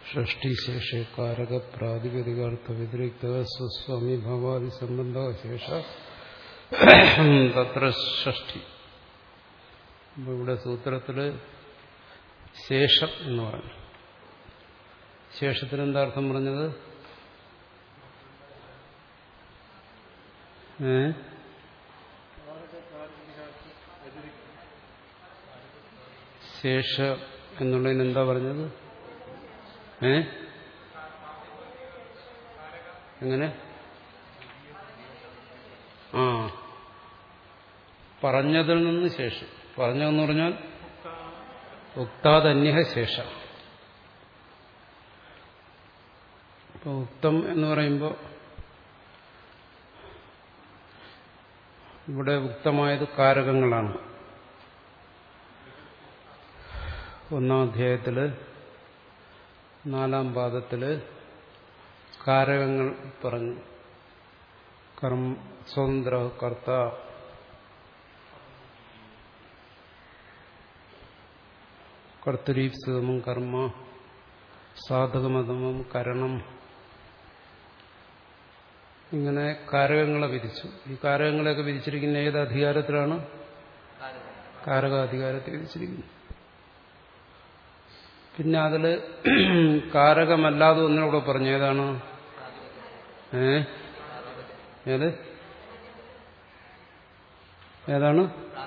ഷഷ്ടിശേഷകാരക പ്രാതിപതികാർത്ഥ വ്യതിരിക്ത സ്വസ്വാമി ഭവാദി സംബന്ധ ശേഷ തത്ര ഷഷ്ടി അപ്പൊ ഇവിടെ സൂത്രത്തില് ശേഷം എന്ന് പറഞ്ഞു ശേഷത്തിന് എന്താ അർത്ഥം പറഞ്ഞത് ഏ ശേഷ എന്നുള്ളതിന് എന്താ പറഞ്ഞത് ഏ എങ്ങനെ ആ പറഞ്ഞതിൽ നിന്ന് ശേഷം പറഞ്ഞതെന്ന് പറഞ്ഞാൽ ഉക്താതന്യഹ ശേഷ ഇപ്പൊ ഉക്തം എന്ന് പറയുമ്പോൾ ഇവിടെ ഉക്തമായത് കാരകങ്ങളാണ് ഒന്നാം അധ്യായത്തില് നാലാം പാദത്തില് കാരകങ്ങൾ പറഞ്ഞു കർമ്മ സ്വതന്ത്ര കർത്ത കർത്തരീപ്സുതമം കർമ്മ സാധകമതമം കരണം ഇങ്ങനെ കാരകങ്ങളെ വിധിച്ചു ഈ കാരകങ്ങളെയൊക്കെ വിധിച്ചിരിക്കുന്ന ഏത് അധികാരത്തിലാണ് കാരകാധികാരത്തിൽ വിധിച്ചിരിക്കുന്നത് പിന്നെ അതില് കാരകമല്ലാതെ ഒന്നിനൂടെ പറഞ്ഞു ഏതാണ് ഏ ഏത് ഏതാണ്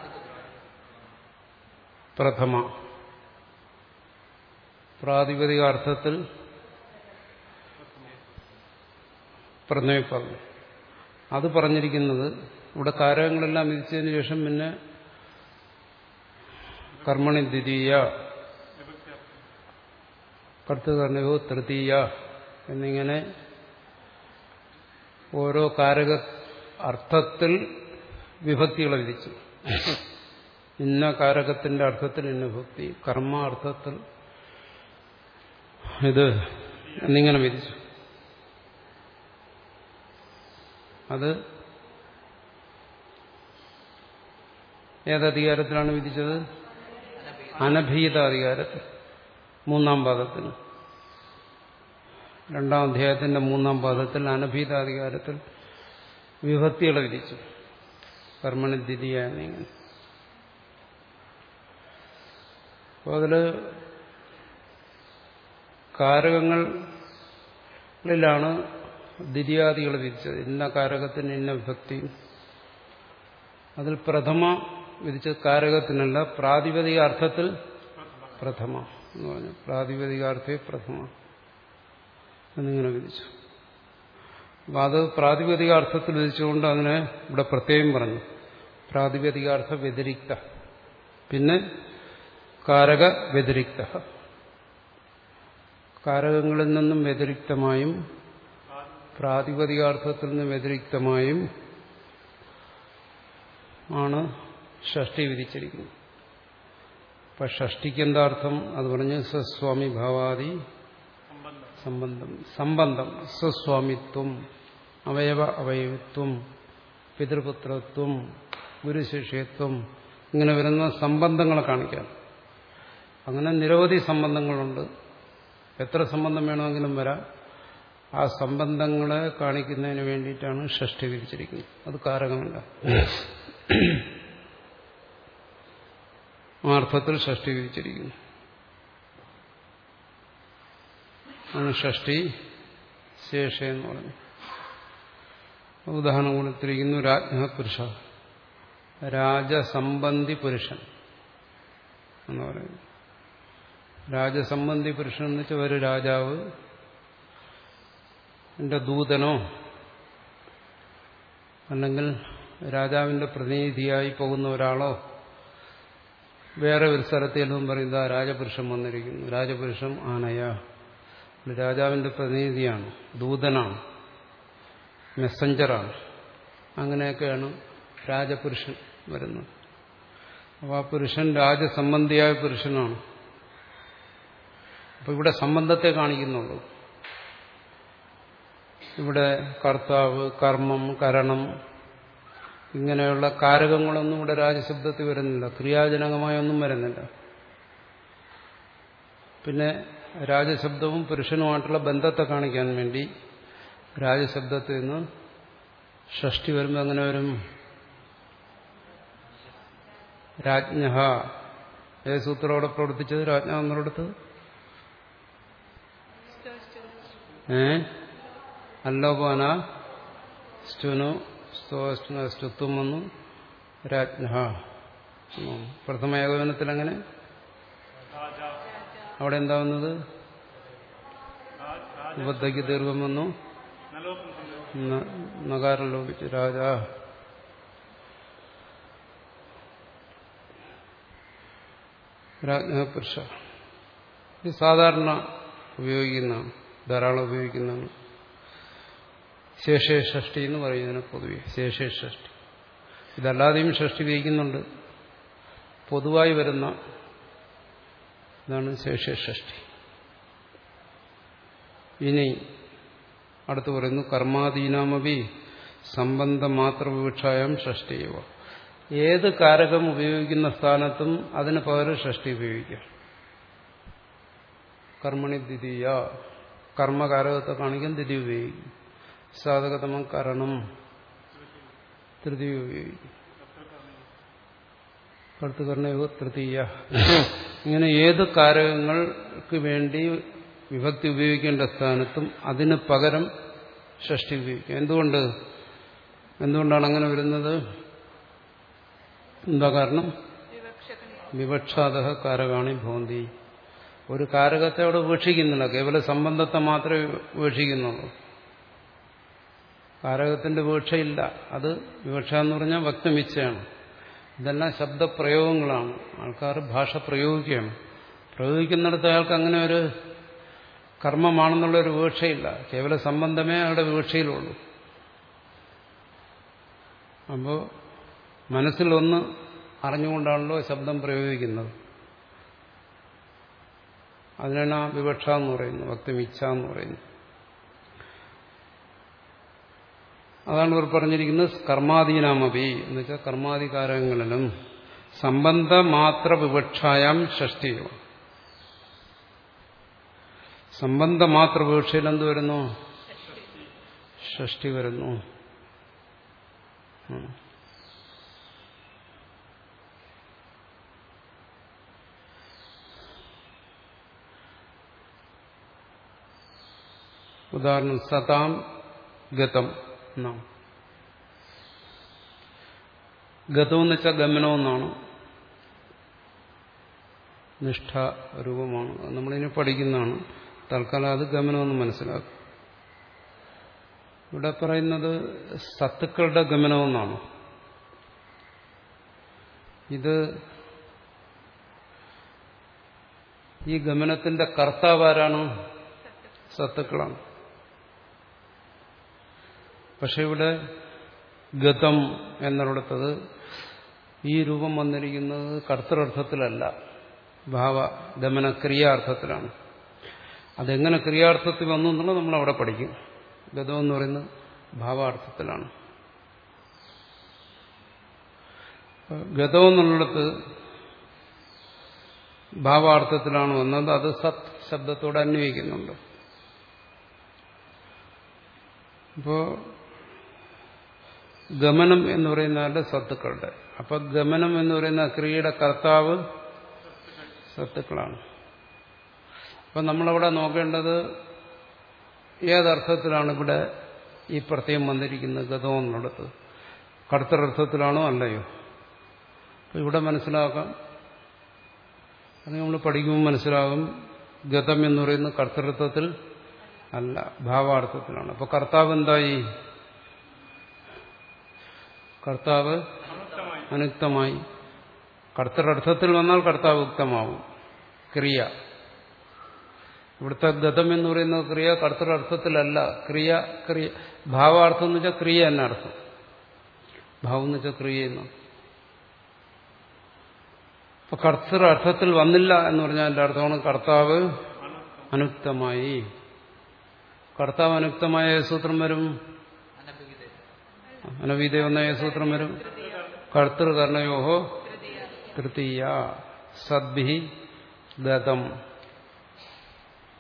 പ്രഥമ പ്രാതിപതികാർത്ഥത്തിൽ പ്രഥമ പറഞ്ഞു അത് പറഞ്ഞിരിക്കുന്നത് ഇവിടെ കാരകങ്ങളെല്ലാം വിധിച്ചതിന് ശേഷം പിന്നെ കർമ്മണി ദ്വിതീയ കർത്തകർണയോ തൃതീയ എന്നിങ്ങനെ ഓരോ കാരക അർത്ഥത്തിൽ വിഭക്തികളെ വിധിച്ചു ഇന്ന കാരകത്തിന്റെ അർത്ഥത്തിൽ ഇന്ന ഭക്തി കർമ്മ അർത്ഥത്തിൽ ഇത് എന്നിങ്ങനെ വിധിച്ചു അത് ഏതധികാരത്തിലാണ് വിധിച്ചത് അനഭീത അധികാരത്തിൽ മൂന്നാം പാദത്തിൽ രണ്ടാം അധ്യായത്തിന്റെ മൂന്നാം പാദത്തിൽ അനഭീതാധികാരത്തിൽ വിഭക്തികളെ വിധിച്ചു കർമ്മണി ദ്വിതീയ എന്നിങ്ങനെ അപ്പോൾ അതിൽ കാരകങ്ങളിലാണ് ദ്വിതീയാദികൾ വിധിച്ചത് ഇന്ന കാരകത്തിന് ഇന്ന വിഭക്തിയും അതിൽ പ്രഥമ വിധിച്ചത് കാരകത്തിനല്ല പ്രാതിപതിക അർത്ഥത്തിൽ പ്രഥമ എന്ന് പറഞ്ഞു പ്രാതിപതികാർത്ഥേ പ്രഥമ എന്നിങ്ങനെ വിധിച്ചു അപ്പം അത് പ്രാതിപതികാർത്ഥത്തിൽ വിധിച്ചുകൊണ്ട് അതിനെ ഇവിടെ പ്രത്യേകം പറഞ്ഞു പ്രാതിപതികാർത്ഥ വ്യതിരിക്ത പിന്നെ കാരക വ്യതിരിക്ത കാരകങ്ങളിൽ നിന്നും വ്യതിരിക്തമായും പ്രാതിപതികാർത്ഥത്തിൽ നിന്ന് വ്യതിരിക്തമായും ആണ് ഷഷ്ടി വിധിച്ചിരിക്കുന്നത് അപ്പൊ ഷഷ്ടിക്ക് എന്താർത്ഥം അത് പറഞ്ഞ് സ്വസ്വാമി ഭാവാദി സംബന്ധം സംബന്ധം സ്വസ്വാമിത്വം അവയവ അവയവിത്വം പിതൃപുത്രത്വം ഗുരുശിഷ്യത്വം ഇങ്ങനെ വരുന്ന സംബന്ധങ്ങളെ കാണിക്കാം അങ്ങനെ നിരവധി സംബന്ധങ്ങളുണ്ട് എത്ര സംബന്ധം വേണമെങ്കിലും വരാം ആ സംബന്ധങ്ങളെ കാണിക്കുന്നതിന് വേണ്ടിയിട്ടാണ് ഷഷ്ടി വിധിച്ചിരിക്കുന്നത് അത് കാരകമല്ല ആ അർത്ഥത്തിൽ ഷഷ്ടി വിധിച്ചിരിക്കുന്നു ആണ് ഷഷ്ടി ശേഷ എന്ന് പറഞ്ഞു ഉദാഹരണം കൊടുത്തിരിക്കുന്നു രാജ്ഞപുരുഷ രാജസംബന്ധി പുരുഷൻ എന്ന് പറയുന്നു രാജസംബന്ധി പുരുഷൻ എന്ന് വെച്ചാൽ ഒരു രാജാവ് എന്റെ ദൂതനോ അല്ലെങ്കിൽ രാജാവിന്റെ പ്രതിനിധിയായി പോകുന്ന ഒരാളോ വേറെ ഒരു സ്ഥലത്ത് ചെല്ലുമ്പോൾ പറയുന്നത് ആ രാജപുരുഷൻ വന്നിരിക്കുന്നു രാജപുരുഷൻ ആനയ രാജാവിന്റെ പ്രതിനിധിയാണ് ദൂതനാണ് മെസ്സഞ്ചറാണ് അങ്ങനെയൊക്കെയാണ് രാജപുരുഷൻ വരുന്നത് അപ്പോൾ ആ പുരുഷൻ രാജസംബന്ധിയായ പുരുഷനാണ് അപ്പൊ ഇവിടെ സംബന്ധത്തെ കാണിക്കുന്നുള്ളൂ ഇവിടെ കർത്താവ് കർമ്മം കരണം ഇങ്ങനെയുള്ള കാരകങ്ങളൊന്നും ഇവിടെ രാജശബ്ദത്തിൽ വരുന്നില്ല ക്രിയാജനകമായ ഒന്നും വരുന്നില്ല പിന്നെ രാജശബ്ദവും പുരുഷനുമായിട്ടുള്ള ബന്ധത്തെ കാണിക്കാൻ വേണ്ടി രാജശബ്ദത്തിൽ നിന്ന് ഷഷ്ടി വരുമ്പോൾ അങ്ങനെ വരും രാജ്ഞ ഏത് സൂത്രം അവിടെ പ്രവർത്തിച്ചത് രാജ്ഞ എന്നിടത്ത് ഏ അല്ലോപാന സ്റ്റുനു സ്തോസ്റ്റുന സ്റ്റുത്വം വന്നു രാജ്ഞ പ്രഥമ ഏകോപനത്തിൽ അങ്ങനെ അവിടെ എന്താ വന്നത് ഉപദ്ധയ്ക്ക് ദീർഘം വന്നു നകാരം ലോപിച്ചു രാജ രാജ്ഞപുരുഷ ഇത് സാധാരണ ഉപയോഗിക്കുന്നതാണ് ധാരാളം ഉപയോഗിക്കുന്നതാണ് ശേഷേ ഷഷ്ടി എന്ന് പറയുന്നതിന് പൊതുവെ ശേഷേ ഷഷ്ടി ഇതല്ലാതെയും ഷഷ്ടി ഉപയോഗിക്കുന്നുണ്ട് പൊതുവായി വരുന്ന ഇതാണ് ശേഷേ ഷഷ്ടി ഇനി അടുത്ത് പറയുന്നു കർമാധീനാമപി സംബന്ധ മാത്രവിവക്ഷായം ഷഷ്ടിയവ ഏത് കാരകം ഉപയോഗിക്കുന്ന സ്ഥാനത്തും അതിന് പകരം ഷഷ്ടി ഉപയോഗിക്കാം കർമ്മണി ദ്വിതീയ കർമ്മകാരകത്തെ കാണിക്കാൻ ദ്വിതീയ ഉപയോഗിക്കും സാധകതമ കരണം തൃതീയ ഉപയോഗിക്കും കർത്തുകർണയോ തൃതീയ ഇങ്ങനെ ഏത് കാരകങ്ങൾക്ക് വേണ്ടി വിഭക്തി ഉപയോഗിക്കേണ്ട സ്ഥാനത്തും അതിന് പകരം ഷഷ്ടി ഉപയോഗിക്കും എന്തുകൊണ്ട് എന്തുകൊണ്ടാണ് അങ്ങനെ വരുന്നത് എന്താ കാരണം വിവക്ഷാത കാരകാണി ഭവന്തി ഒരു കാരകത്തെ അവിടെ ഉപേക്ഷിക്കുന്നില്ല കേവല സംബന്ധത്തെ മാത്രമേ ഉപേക്ഷിക്കുന്നുള്ളൂ കാരകത്തിന്റെ വീക്ഷയില്ല അത് വിവക്ഷ എന്ന് പറഞ്ഞാൽ വ്യക്തമിച്ചയാണ് ഇതെല്ലാം ശബ്ദപ്രയോഗങ്ങളാണ് ആൾക്കാർ ഭാഷ പ്രയോഗിക്കുകയാണ് പ്രയോഗിക്കുന്നിടത്ത് അയാൾക്ക് അങ്ങനെ ഒരു കർമ്മമാണെന്നുള്ളൊരു വീക്ഷയില്ല കേവല സംബന്ധമേ അയാളുടെ വീക്ഷയിലുള്ളൂ അപ്പോൾ മനസ്സിലൊന്ന് അറിഞ്ഞുകൊണ്ടാണല്ലോ ശബ്ദം പ്രയോഗിക്കുന്നത് അതിനാണ് ആ വിവക്ഷ എന്ന് പറയുന്നത് ഭക്തിമിച്ഛ എന്ന് പറയുന്നത് അതാണ് ഇവർ പറഞ്ഞിരിക്കുന്നത് കർമാധീനാമപി എന്ന് വെച്ചാൽ കർമാധികാരങ്ങളിലും സംബന്ധ മാത്ര വിവക്ഷായാം ഷഷ്ടിയോ സംബന്ധ മാത്ര വിവക്ഷയിൽ എന്ത് വരുന്നു ഷഷ്ടി വരുന്നു ഉദാഹരണം സതാം ഗതം എന്നാണ് ഗതം എന്ന് വെച്ചാൽ ഗമനമെന്നാണ് നിഷ്ഠ രൂപമാണ് നമ്മളിനി പഠിക്കുന്നതാണ് തൽക്കാലം അത് ഗമനമെന്ന് മനസ്സിലാക്കും ഇവിടെ പറയുന്നത് സത്തുക്കളുടെ ഗമനമെന്നാണ് ഇത് ഈ ഗമനത്തിന്റെ കർത്താവ് ആരാണ് സത്തുക്കളാണ് പക്ഷെ ഇവിടെ ഗതം എന്നിടത്തത് ഈ രൂപം വന്നിരിക്കുന്നത് കർത്തൃർത്ഥത്തിലല്ല ഭാവ ദമന ക്രിയാർത്ഥത്തിലാണ് അതെങ്ങനെ ക്രിയാർത്ഥത്തിൽ വന്നു എന്നുള്ളത് നമ്മൾ അവിടെ പഠിക്കും ഗതം എന്ന് പറയുന്നത് ഭാവാർത്ഥത്തിലാണ് ഗതം എന്നുള്ളിടത്ത് ഭാവാർത്ഥത്തിലാണ് വന്നത് അത് സത് ശബ്ദത്തോട് അന്വയിക്കുന്നുണ്ട് ഇപ്പോ ഗമനം എന്ന് പറയുന്നതിന്റെ സത്തുക്കളുടെ അപ്പൊ ഗമനം എന്ന് പറയുന്ന ക്രിയയുടെ കർത്താവ് സത്തുക്കളാണ് അപ്പൊ നമ്മളവിടെ നോക്കേണ്ടത് ഏതർത്ഥത്തിലാണ് ഇവിടെ ഈ പ്രത്യയം വന്നിരിക്കുന്നത് ഗതം എന്നുള്ളത് കർത്തരർത്ഥത്തിലാണോ അല്ലയോ അപ്പൊ ഇവിടെ മനസ്സിലാക്കാം അത് നമ്മൾ പഠിക്കുമ്പോൾ മനസ്സിലാകും ഗതം എന്ന് പറയുന്നത് കർത്തൃത്വത്തിൽ അല്ല ഭാവാർത്ഥത്തിലാണ് അപ്പൊ കർത്താവ് എന്തായി കർത്താവ് അനുക്തമായി കർത്തരർത്ഥത്തിൽ വന്നാൽ കർത്താവ് ഉക്തമാവും ക്രിയ ഇവിടുത്തെ ഗതം എന്ന് പറയുന്ന ക്രിയ കർത്തരർത്ഥത്തിലല്ല ക്രിയ ക്രിയ ഭാവാർത്ഥം എന്ന് വെച്ചാൽ ക്രിയ തന്നെ അർത്ഥം ഭാവം എന്ന് വെച്ചാൽ ക്രിയ എന്ന് അപ്പൊ കർത്തൃ അർത്ഥത്തിൽ വന്നില്ല എന്ന് പറഞ്ഞാൽ എന്റെ അർത്ഥമാണ് കർത്താവ് അനുക്തമായി കർത്താവ് അനുക്തമായ സൂത്രം വരും അനവീത എന്ന സൂത്രം വരും കർത്തൃകർണയോഹോ തൃതീയ സദ്ഭി ഗതം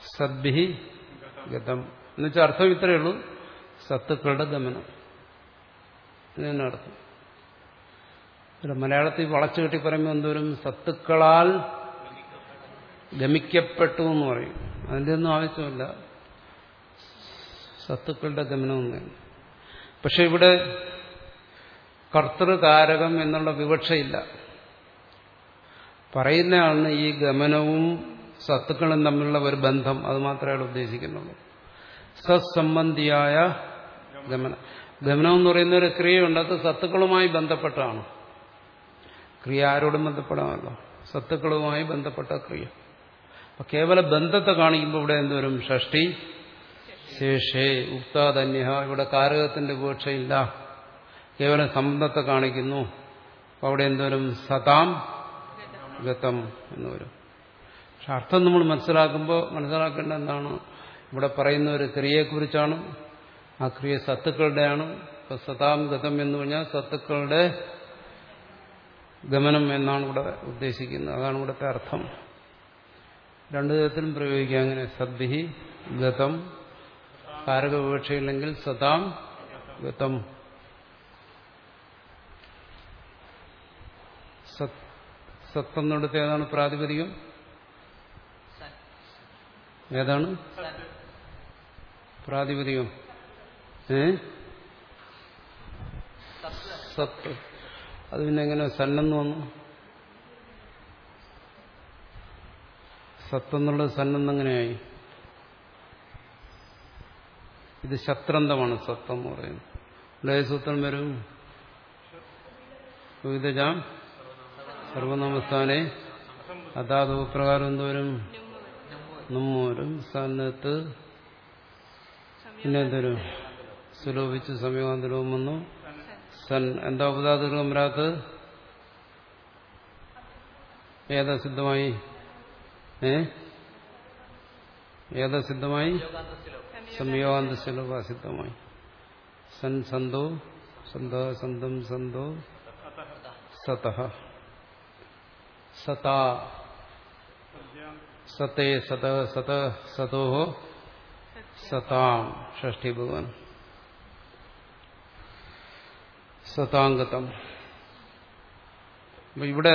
സദ്ഭി ഗതം എന്നുവെച്ചാൽ അർത്ഥം ഇത്രയേ ഉള്ളൂ സത്തുക്കളുടെ ഗമനം ഇതിനാണ് അർത്ഥം ഇവിടെ മലയാളത്തിൽ വളച്ചു കെട്ടി പറയുമ്പോൾ എന്തോരും സത്തുക്കളാൽ ഗമിക്കപ്പെട്ടു എന്ന് പറയും അതിൻ്റെ ഒന്നും ആവശ്യമില്ല സത്തുക്കളുടെ ഗമനം എന്ന് പക്ഷെ ഇവിടെ കർത്തൃകാരകം എന്നുള്ള വിവക്ഷയില്ല പറയുന്നയാളിന് ഈ ഗമനവും സത്തുക്കളും തമ്മിലുള്ള ഒരു ബന്ധം അത് മാത്രമേ അയാൾ ഉദ്ദേശിക്കുന്നുള്ളൂ സത്സംബന്ധിയായ ഗമനം ഗമനം എന്ന് പറയുന്ന ഒരു ക്രിയയുണ്ട് അത് സത്തുക്കളുമായി ബന്ധപ്പെട്ടാണ് ക്രിയ ആരോടും ബന്ധപ്പെടാമല്ലോ സത്തുക്കളുമായി ബന്ധപ്പെട്ട ക്രിയ അപ്പൊ കേവല ബന്ധത്തെ കാണിക്കുമ്പോൾ ഇവിടെ എന്തോരും ഷഷ്ടി ശേഷേ ഉക്താധന്യ ഇവിടെ കാരകത്തിന്റെ വിവക്ഷയില്ല കേവലം സംബന്ധത്തെ കാണിക്കുന്നു അപ്പൊ അവിടെ എന്തോരും സതാം ഗതം എന്ന് വരും പക്ഷെ അർത്ഥം നമ്മൾ മനസ്സിലാക്കുമ്പോൾ മനസ്സിലാക്കേണ്ട എന്താണ് ഇവിടെ പറയുന്ന ഒരു ക്രിയയെക്കുറിച്ചാണ് ആ ക്രിയ സത്തുക്കളുടെയാണ് ഇപ്പൊ സതാം ഗതം എന്ന് പറഞ്ഞാൽ സത്തുക്കളുടെ ഗമനം എന്നാണ് ഇവിടെ ഉദ്ദേശിക്കുന്നത് അതാണ് ഇവിടുത്തെ അർത്ഥം രണ്ടു വിധത്തിലും പ്രയോഗിക്കാം അങ്ങനെ സദ്ഭി ഗതം കാരക വിവക്ഷയില്ലെങ്കിൽ സതാം ഗതം സത്തെന്നിടത്ത് ഏതാണ് പ്രാതിപതികം ഏതാണ് പ്രാതിപതികം ഏ സത്ത് അത് പിന്നെ എങ്ങനെ സന്നെന്ന് വന്നു സത്തെന്നുള്ളത് സന്നെന്നെങ്ങനെയായി ഇത് ശത്രന്തമാണ് സത്തെന്ന് പറയുന്നത് ലയസൂത്രം വരും വിവിധജാം സർവനാമസ്ഥാനെ അതാത് പ്രകാരം എന്തോരും നമ്മോരും സന്നത്ത് പിന്നെ എന്തോരും സുലോഭിച്ച് സമയകാന്തരവും വന്നു സൻ എന്താ ഉപതാതൃകം വരാത്ത് ഏതാ സിദ്ധമായി ഏ ഏതാ സിദ്ധമായി സംയോഗാന്ത സുലഭ സിദ്ധമായി സൻ സന്തോ സന്ത സന്തം സന്തോ സത സതാ സത്തേ സത സത സതോ സതാം ഷഷ്ടി ഭഗവാൻ സതാംഗതം അപ്പൊ ഇവിടെ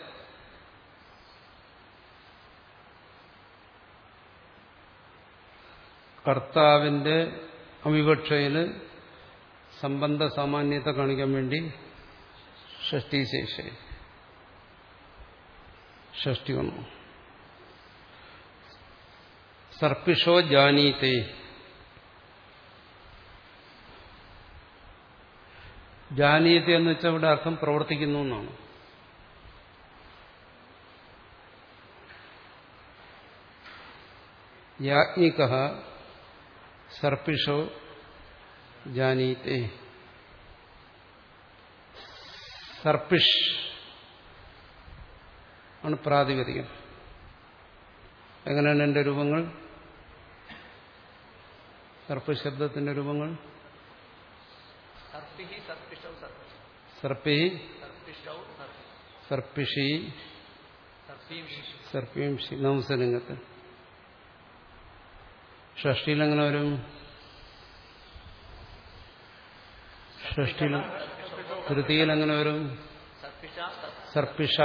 കർത്താവിന്റെ അവിവക്ഷയില് സംബന്ധ സാമാന്യത്തെ കാണിക്കാൻ വേണ്ടി ഷഷ്ടി ശേഷ ഷഷ്ടി വന്നു സർപ്പിഷോ ജാനീതേ ജാനീയത്തെ എന്ന് വെച്ചാൽ ഇവിടെ അർത്ഥം പ്രവർത്തിക്കുന്നു എന്നാണ് യാജ്ഞിക സർപ്പിഷോ ജാനീത്തെ സർപ്പിഷ് ആണ് പ്രാതിപതികം എങ്ങനെയാണ് എന്റെ രൂപങ്ങൾ സർപ്പ ശബ്ദത്തിന്റെ രൂപങ്ങൾ സർപ്പി സർപ്പിഷി സർപ്പിംഷി നവസലിംഗത്ത് ഷഷ്ടിയിൽ എങ്ങനെ വരും ഷഷ്ടിയിൽ തൃതിയിൽ എങ്ങനെ വരും സർപ്പിഷ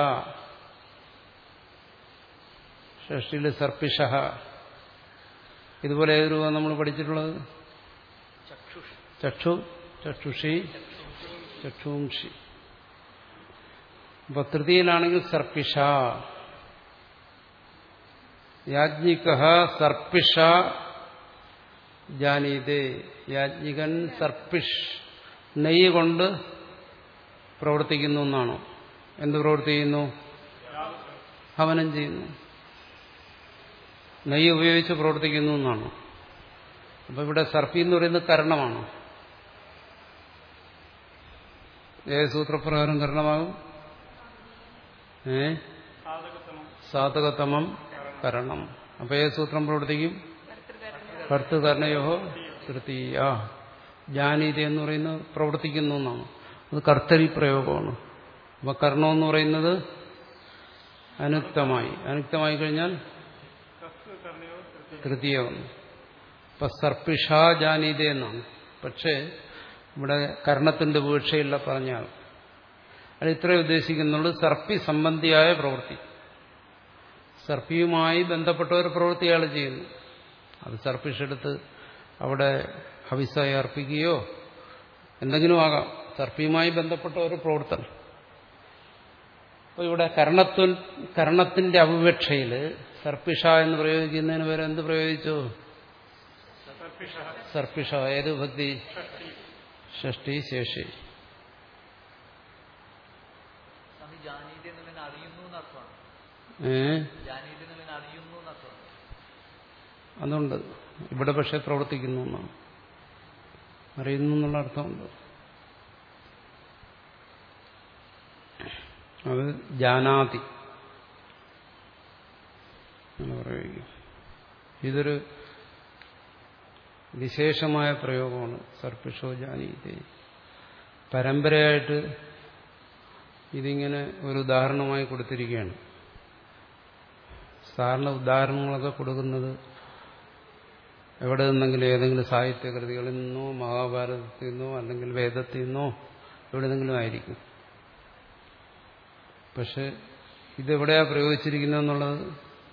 ഷഷ്ടിയിൽ സർപ്പിഷ ഇതുപോലെ ഏത് രൂപം നമ്മൾ പഠിച്ചിട്ടുള്ളത് ചക്ഷു ചക്ഷുഷി ചക്ഷുംഷി അപ്പൊ തൃതിയിലാണെങ്കിൽ സർപ്പിഷ യാജ്ഞിക സർപ്പിഷ ജാനീതേ യാജ്ഞികൻ സർപ്പിഷ് നെയ്യ് കൊണ്ട് പ്രവർത്തിക്കുന്നു എന്നാണോ എന്ത് പ്രവർത്തിക്കുന്നു ഹവനം ചെയ്യുന്നു നെയ്യ് ഉപയോഗിച്ച് പ്രവർത്തിക്കുന്നു എന്നാണ് അപ്പൊ ഇവിടെ സർപ്പി എന്ന് പറയുന്നത് കരണമാണ് ഏത് സൂത്രപ്രകാരം കരണമാകും ഏ സാധകതമം കരണം അപ്പൊ ഏത് സൂത്രം പ്രവർത്തിക്കും കർത്തുകർണയോ തൃതീയ ജാനീത എന്ന് പറയുന്നത് പ്രവർത്തിക്കുന്നു എന്നാണ് അത് കർത്തരി പ്രയോഗമാണ് അപ്പൊ കർണം എന്ന് പറയുന്നത് അനുക്തമായി അനുക്തമായി കഴിഞ്ഞാൽ തൃതീയ വന്നു ഇപ്പൊ സർപ്പിഷ ജാനീത എന്നാണ് പക്ഷേ ഇവിടെ കർണത്തിന്റെ വീഴ്ചയില്ല പറഞ്ഞാൽ അത് ഇത്രേ ഉദ്ദേശിക്കുന്നുള്ളൂ സർപ്പി സംബന്ധിയായ പ്രവൃത്തി സർപ്പിയുമായി ബന്ധപ്പെട്ട ഒരു പ്രവൃത്തി അയാൾ ചെയ്യുന്നു അത് സർപ്പിഷെടുത്ത് അവിടെ ഹവിസായി അർപ്പിക്കുകയോ എന്തെങ്കിലും ആകാം സർപ്പിയുമായി ബന്ധപ്പെട്ട ഒരു പ്രവർത്തനം അപ്പോൾ ഇവിടെ കർണത്വ കർണത്തിന്റെ അവിവക്ഷയിൽ സർപ്പിഷ എന്ന് പ്രയോഗിക്കുന്നതിന് വരെ എന്ത് പ്രയോഗിച്ചു സർപ്പിഷ ഏത് ഭക്തി ഷഷ്ടി ശേഷി സ്വാമി ജാനീതി എന്നുള്ളതിന് അറിയുന്നു എന്നർത്ഥമാണ് ഏ ജാനീതി എന്നുള്ളതിന് അറിയുന്നു എന്നർത്ഥമാണ് അതുണ്ട് ഇവിടെ പക്ഷെ പ്രവർത്തിക്കുന്നു എന്നാണ് അറിയുന്നു എന്നുള്ള അർത്ഥമുണ്ട് അത് ജാനാതി എന്ന് പറയുക ഇതൊരു വിശേഷമായ പ്രയോഗമാണ് സർപ്പിഷോ ജാനീതി പരമ്പരയായിട്ട് ഇതിങ്ങനെ ഒരു ഉദാഹരണമായി കൊടുത്തിരിക്കുകയാണ് സാധാരണ ഉദാഹരണങ്ങളൊക്കെ കൊടുക്കുന്നത് എവിടെ നിന്നെങ്കിലും ഏതെങ്കിലും സാഹിത്യകൃതികളിൽ നിന്നോ മഹാഭാരതത്തിൽ നിന്നോ അല്ലെങ്കിൽ വേദത്തിൽ നിന്നോ എവിടെ നിന്നെങ്കിലും ആയിരിക്കും പക്ഷെ ഇതെവിടെയാ പ്രയോഗിച്ചിരിക്കുന്നതെന്നുള്ളത്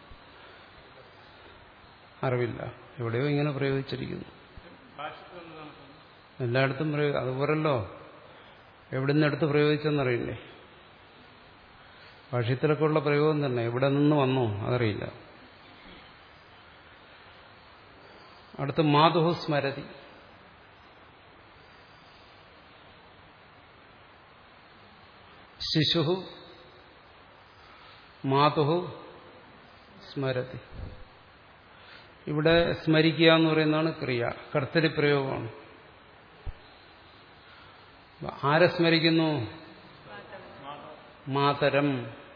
അറിവില്ല എവിടെയോ ഇങ്ങനെ പ്രയോഗിച്ചിരിക്കുന്നു എല്ലായിടത്തും പ്രയോഗ അതുപോലല്ലോ എവിടെ നിന്നെടുത്ത് പ്രയോഗിച്ചെന്നറിയില്ലേ ഭാഷ്യത്തിലൊക്കെ ഉള്ള പ്രയോഗം തന്നെ എവിടെ നിന്ന് വന്നോ അതറിയില്ല അടുത്ത് മാധുഹു സ്മരതി ശിശു മാതുഹു സ്മരതി ഇവിടെ സ്മരിക്കുക എന്ന് പറയുന്നതാണ് ക്രിയ കർത്തരി പ്രയോഗമാണ് അപ്പൊ ആരെ സ്മരിക്കുന്നു മാതരം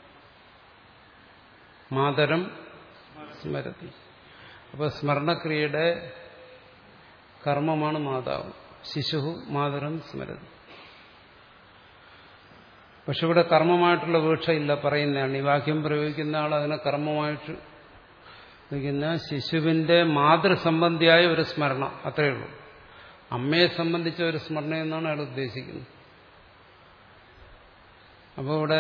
മാതരം സ്മരതി അപ്പൊ സ്മരണക്രിയയുടെ കർമ്മമാണ് മാതാവ് ശിശു മാതരം സ്മരതി പക്ഷെ ഇവിടെ കർമ്മമായിട്ടുള്ള വീക്ഷയില്ല പറയുന്നതാണ് ഈ വാക്യം പ്രയോഗിക്കുന്ന ആൾ അതിനെ കർമ്മമായിട്ട് നിൽക്കുന്ന ശിശുവിന്റെ മാതൃസംബന്ധിയായ ഒരു സ്മരണ അത്രയേ ഉള്ളൂ അമ്മയെ സംബന്ധിച്ച ഒരു സ്മരണ എന്നാണ് അയാൾ ഉദ്ദേശിക്കുന്നത് അപ്പോൾ ഇവിടെ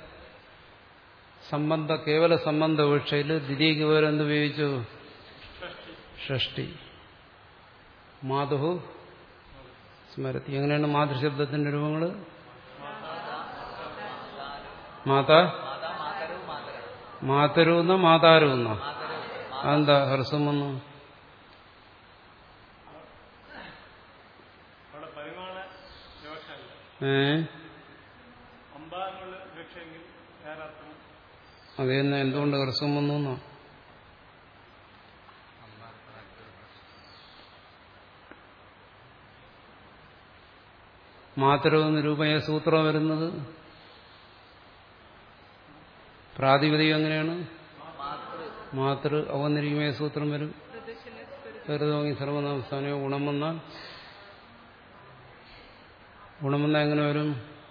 സംബന്ധ കേവല സംബന്ധ വീക്ഷയിൽ ദ്വിതീയ വിവരം എന്ത് ഉപയോഗിച്ചു ഷഷ്ടി മാതുഹു സ്മരത്തി എങ്ങനെയാണ് മാതൃശബ്ദത്തിന്റെ രൂപങ്ങൾ മാതാ മാതാ മാതരവും മാതരം മാതരുന്ന മാതാരുന്ന മാതരവും അതെന്താ ഹ്രസ്വം വന്നു അവിടെ പരിമാണ വിവക്ഷയല്ല ഏ അമ്പ എന്നുള്ള വിവക്ഷയെങ്കിൽ വേറെ അർത്ഥം അത് തന്നെ എന്തുകൊണ്ട് ഹ്രസ്വം വന്നു എന്നോ മാതരവെന്ന് രൂപയ സൂത്രം വരുന്നത് പ്രാതിപതികം എങ്ങനെയാണ് മാതൃ അവന്നിരിക്കുമേ സൂത്രം വരും ചെറുതോങ്ങി സർവനാമസ്ഥാനയോ ഗുണം വന്നാൽ ഗുണം വന്നാൽ എങ്ങനെ വരും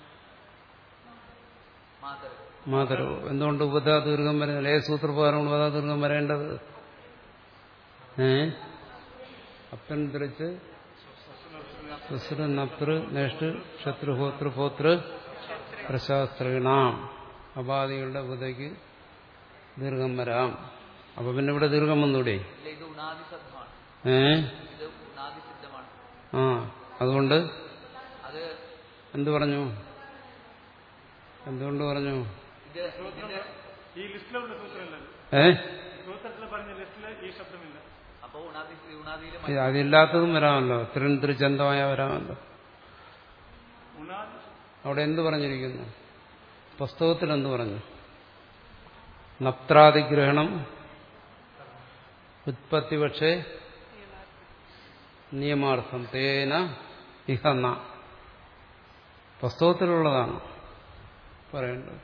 മാതരം മാതരോ എന്തുകൊണ്ട് ഉപധാ ദീർഘം വരുന്നില്ല ഏത് സൂത്രപ്രകാരം ഉപധാ ദീർഘം വരേണ്ടത് ഏ അപ്പൻ തിരിച്ച് സുസ്ര നപ്തൃ നേഷ്ട ശത്രുഹോതൃ പോതൃ പ്രശാസ്ത്രീണാം അപാധികളുടെ ഉപതയ്ക്ക് ദീർഘം വരാം അപ്പൊ പിന്നെ ഇവിടെ ദീർഘം വന്നൂടെ ഇല്ല ഇത് ഉണാദി ശബ്ദമാണ് ഏ ഇത് ഉണാദി സിദ്ധമാണ് ആ അതുകൊണ്ട് അത് എന്തു പറഞ്ഞു എന്തുകൊണ്ട് പറഞ്ഞു ഇത് ഇതിന്റെ ഈ ലിസ്റ്റിലുള്ള സൂത്രമില്ലത് ഏ സൂത്രത്തിൽ പറഞ്ഞ ലിസ്റ്റിൽ ഈ ശബ്ദമില്ല അപ്പൊ ഉണാദി ഉണാദിയിലെ ഇത് അതില്ലാത്തതും വരാമല്ലോ ഇത്രയും തിരുച്ചന്തമായ വരാമല്ലോ ഉണാദി അവിടെ എന്ത് പറഞ്ഞിരിക്കുന്നു പുസ്തകത്തിൽ എന്ത് പറഞ്ഞു നപ്ത്രാതിഗ്രഹണം ഉത്പത്തി പക്ഷേ നിയമാർത്ഥം തേന ഇഹന്ന പുസ്തകത്തിലുള്ളതാണ് പറയേണ്ടത്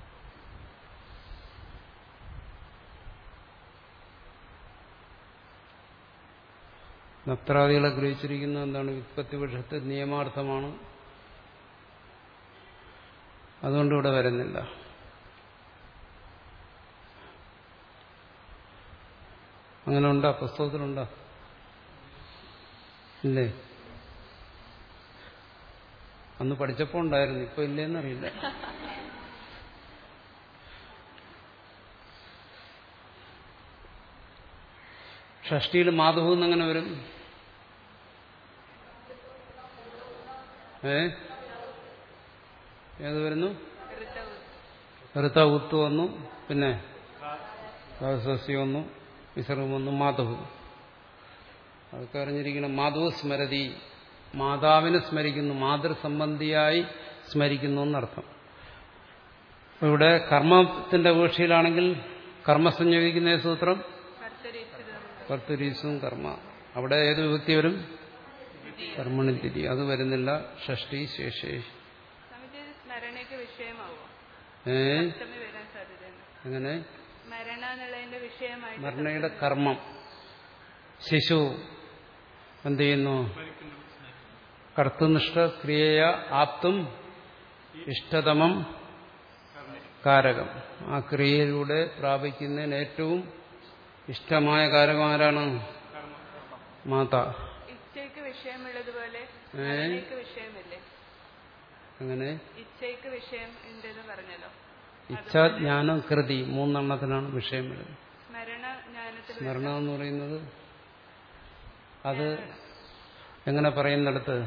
നപ്ത്രാദികളെ ഗ്രഹിച്ചിരിക്കുന്നത് എന്താണ് വിത്പത്തി പക്ഷത്ത് നിയമാർത്ഥമാണ് അതുകൊണ്ട് ഇവിടെ വരുന്നില്ല അങ്ങനെ ഉണ്ടോ പുസ്തകത്തിലുണ്ടോ ഇല്ലേ അന്ന് പഠിച്ചപ്പോ ഉണ്ടായിരുന്നു ഇപ്പൊ ഇല്ലേന്നറിയില്ല ഷഷ്ടിയിൽ മാധവ് എന്നങ്ങനെ വരും ഏ ഏത് വരുന്നു ഋത ഉത്ത് വന്നു പിന്നെ സസ്യ വന്നു വിസർഗം വന്നു മാധവ് അതൊക്കെ അറിഞ്ഞിരിക്കണം മാധവ് സ്മരതി മാതാവിനെ സ്മരിക്കുന്നു മാതൃസംബന്ധിയായി സ്മരിക്കുന്നു എന്നർത്ഥം ഇവിടെ കർമ്മത്തിന്റെ വീഴ്ചയിലാണെങ്കിൽ കർമ്മസഞ്ജീവിക്കുന്ന സൂത്രം കർത്തരീസും കർമ്മ അവിടെ ഏത് വിഭക്തി വരും കർമ്മണി തിരി അത് വരുന്നില്ല ഷഷ്ടി ശേഷേ സ്വാമിജി ഇത് സ്മരണയ്ക്ക് വിഷയമാവോ ഏ അഷ്ടമി വരാൻ സാധ്യതയുണ്ട് എങ്ങനെ സ്മരണ എന്നുള്ളതിന്റെ വിഷയമായിട്ട് മരണയുടെ കർമ്മം ശിശു എന്ത് ചെയ്യുന്നു കർത്തനിഷ്ഠ ക്രിയയ ആപ്തും ഇഷ്ടതമം കാരകം ആ ക്രിയയിലൂടെ പ്രാപിക്കുന്നതിന് ഏറ്റവും ഇഷ്ടമായ കാരകം ആരാണ് മാത ഇച്ഛയ്ക്ക് വിഷയമുള്ളതുപോലെ ഏ? സ്മരണയ്ക്ക് വിഷയമില്ലേ അങ്ങനെ ഇച്ഛയ്ക്ക് വിഷയം ഉണ്ടെന്ന് പറഞ്ഞല്ലോ ഇച്ഛാജ്ഞാനം കൃതി മൂന്നെണ്ണത്തിനാണ് വിഷയം വരുന്നത് സ്മരണ ജ്ഞാനത്തിൽ സ്മരണ എന്ന് പറയുന്നത് അത് എങ്ങനെ പറയുന്നിടത്ത്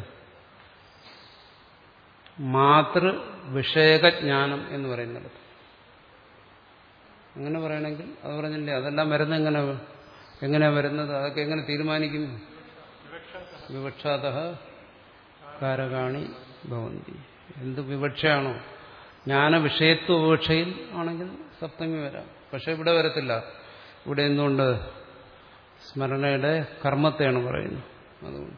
മാതൃ വിഷയകജ്ഞാനം എന്ന് പറയുന്നിടത്ത് അങ്ങനെ പറയണമെങ്കിൽ അത് പറഞ്ഞില്ലേ അതെല്ലാം വരുന്നത് എങ്ങനെ എങ്ങനെയാ വരുന്നത് അതൊക്കെ എങ്ങനെ തീരുമാനിക്കും വിവക്ഷാത കാരകാണി ഭവന്തി എന്ത് വിവക്ഷയാണോ ജ്ഞാന വിഷയത്വ വിവക്ഷയിൽ ആണെങ്കിൽ സപ്തമി വരാം പക്ഷെ ഇവിടെ വരത്തില്ല ഇവിടെ എന്തുകൊണ്ട് സ്മരണയുടെ കർമ്മത്തെയാണ് പറയുന്നത് അതുകൊണ്ട്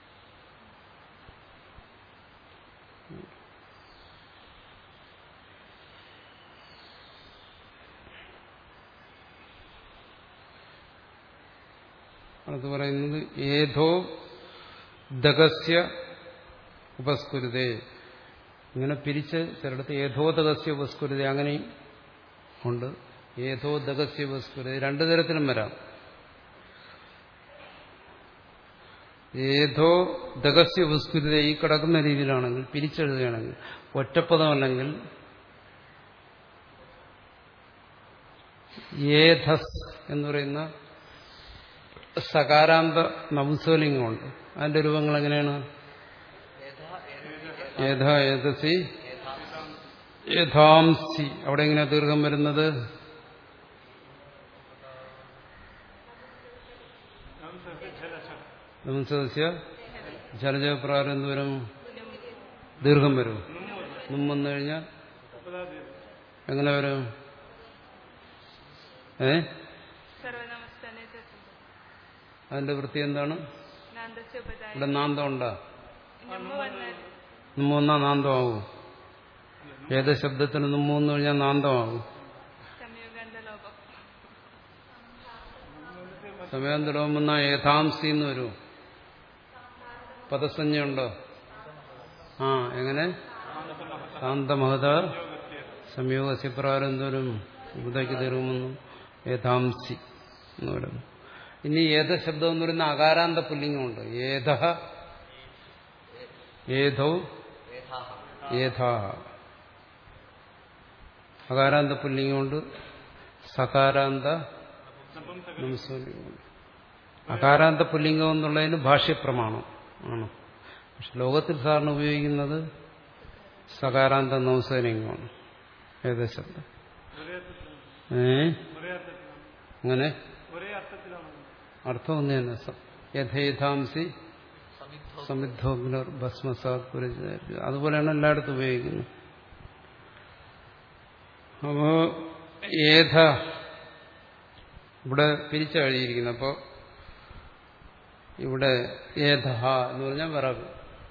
അത് പറയുന്നത് ഏതോ ദഗസ്യ ഉപസ്കുരുതേ ഇങ്ങനെ പിരിച്ച് ചിലടത്ത് ഏതോദകസ്യ ഉപസ്കുരുത അങ്ങനെയും ഉണ്ട് ഏതോദകസ്യ ഉപസ്കുരുത രണ്ടു തരത്തിലും വരാം ഏതോ ദഗസ്യ ഉപസ്കുരുത ഈ കിടക്കുന്ന രീതിയിലാണെങ്കിൽ പിരിച്ചെഴുതുകയാണെങ്കിൽ ഒറ്റപ്പദമല്ലെങ്കിൽ ഏധസ് എന്ന് പറയുന്ന സകാരാന്ത നംസോലിംഗമുണ്ട് അതിന്റെ രൂപങ്ങൾ എങ്ങനെയാണ് ഏധ ഏതസി യഥാംസി അവിടെ എങ്ങനെയാ ദീർഘം വരുന്നത് നംസസ്യ ജലജപ്രകാരം എന്ത് വരും ദീർഘം വരും നും വന്നു കഴിഞ്ഞാൽ എങ്ങനെ വരും ഏ സർവനമസ്തനെ അതിന്റെ വൃത്തി എന്താണ് നാന്തസ്യ ഉപദായ ഇവിടെ നാന്തം ഉണ്ടാ മുമ്പ് വന്നാൽ നമ്മ വന്നാൽ നാന്തമാകും ഏത് ശബ്ദത്തിന് നമ്മ വന്നു കഴിഞ്ഞാൽ നാന്തമാകും സംയോഗാന്ത ലോകം സമയാന്തരം വന്നാൽ ഏതാംസി എന്ന് വരും പദസഞ്ജയുണ്ടോ ആ എങ്ങനെ ശാന്തമഹത സംയോഗസ്യ പ്രകാരം എന്തോരും ഇവിടേക്ക് തീർമെന്നു ഏതാംസി എന്ന് പറയുന്നു ഇനി ഏത ശബ്ദം എന്ന് പറയുന്ന അകാരാന്ത പുല്ലിംഗമുണ്ട് ഏത ഏതോ ഏതാഹ അകാരാന്ത പുല്ലിംഗമുണ്ട് സകാരാന്ത നംസോലിംഗമുണ്ട് അകാരാന്ത പുല്ലിംഗം എന്നുള്ളതിന് ഭാഷ്യപ്രമാണം ആണ് പക്ഷെ ലോകത്തിൽ സാറിന് ഉപയോഗിക്കുന്നത് സകാരാന്ത നൗസലിംഗമാണ് ഏത ശബ്ദം ഒരേ അർത്ഥത്തിലാണ് ഏ ഒരേ അർത്ഥത്തിലാണ് അങ്ങനെ ഒരേ അർത്ഥത്തിലാണ് അർത്ഥം ഒന്ന് തന്നെ സ- യഥേഥാംസി സമിദ്ധോഗ്നർ ഭസ്മസാത് പുരജ അതുപോലെയാണ് എല്ലായിടത്തും ഉപയോഗിക്കുന്നത് അപ്പോ ഏധ ഇവിടെ പിരിച്ചെഴുതിയിരിക്കുന്നു അപ്പോൾ ഇവിടെ ഏധ എന്ന് പറഞ്ഞാൽ വിറക്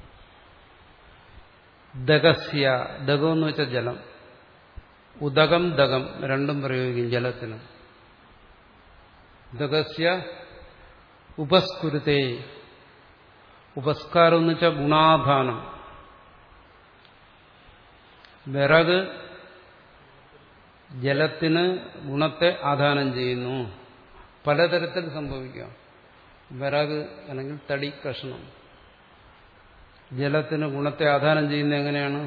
ദഗസ്യ ദഗം എന്ന് വെച്ചാൽ ജലം ഉദകം ദഗം രണ്ടും പ്രയോഗിക്കും ജലത്തിന് ദഗസ്യ ഉപസ്കുരുത്തെ ഉപസ്കാരം എന്ന് വെച്ചാൽ ഗുണാധാനം വിറക് ജലത്തിന് ഗുണത്തെ ആധാനം ചെയ്യുന്നു പലതരത്തിൽ സംഭവിക്കാം വിറക് അല്ലെങ്കിൽ തടി കഷ്ണം ജലത്തിന് ഗുണത്തെ ആധാനം ചെയ്യുന്നത് എങ്ങനെയാണ്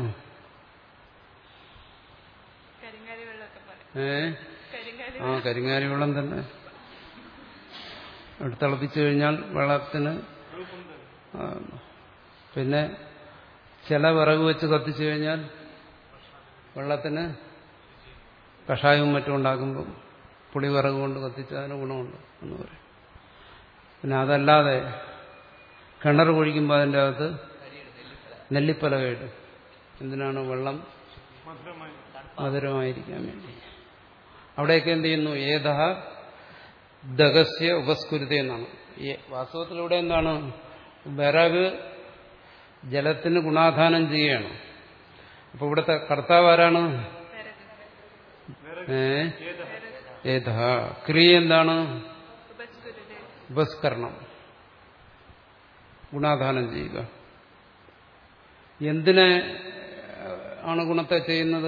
കരിങ്കാലി വെള്ളമൊക്കെ പറയും ഏ കരിങ്കാലി ആ കരിങ്ങാരി വെള്ളം തന്നെ എടുത്ത് തിളപ്പിച്ചു കഴിഞ്ഞാൽ വെള്ളത്തിന് ആ, പിന്നെ ചില വിറക് വെച്ച് കത്തിച്ചു കഴിഞ്ഞാൽ വെള്ളത്തിന് കഷായവും മറ്റും ഉണ്ടാക്കുമ്പോൾ പുളി വിറക് കൊണ്ട് കത്തിച്ചാൽ അതിന് ഗുണമുണ്ട് എന്ന് പറയും പിന്നെ അതല്ലാതെ കിണർ കുഴിക്കുമ്പോൾ അതിൻ്റെ അകത്ത് നെല്ലിപ്പലക ഇടും എന്തിനാണ് വെള്ളം മധുരമായി മധുരമായിരിക്കാൻ വേണ്ടി അവിടെയൊക്കെ എന്ത് ചെയ്യുന്നു ഏത ദഗസ്യ ഉപസ്കുരുത എന്നാണ് ഈ വാസ്തവത്തിൽ ഇവിടെ എന്താണ് വിറക് ജലത്തിന് ഗുണാധാനം ചെയ്യുകയാണ് അപ്പൊ ഇവിടുത്തെ കർത്താവ് ആരാണ് ഏ ഏത ക്രിയ എന്താണ് ഉപസ്കുരുതേ ഉപസ്കരണം ഗുണാധാനം ചെയ്യുക എന്തിനെ ആണ് ഗുണത്തെ ചെയ്യുന്നത്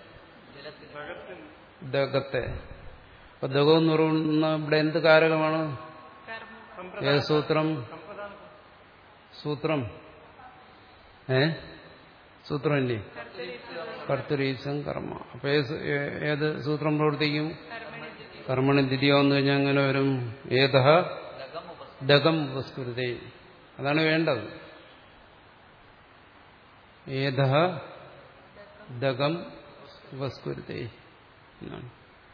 ദഗത്തെ അപ്പൊ ദഗം എന്ന് പറയുന്ന ഇവിടെ എന്ത് കാരകമാണ് കർമ്മ ഏത് സൂത്രം സൂത്രം ഏ സൂത്രമില്ലേ കർത്തരീസം കർമ്മ അപ്പൊ ഏത് ഏ- ഏത് സൂത്രം പ്രവർത്തിക്കും കർമ്മണി കർമ്മണി ദ്വിതീയം എന്ന് കഴിഞ്ഞാൽ അങ്ങനെ വരും ഏത ദഗം ഉപസ്കുരുതേ അതാണ് വേണ്ടത് ഏത ദഗം ഉപസ്കുരുതേ എന്നാണ്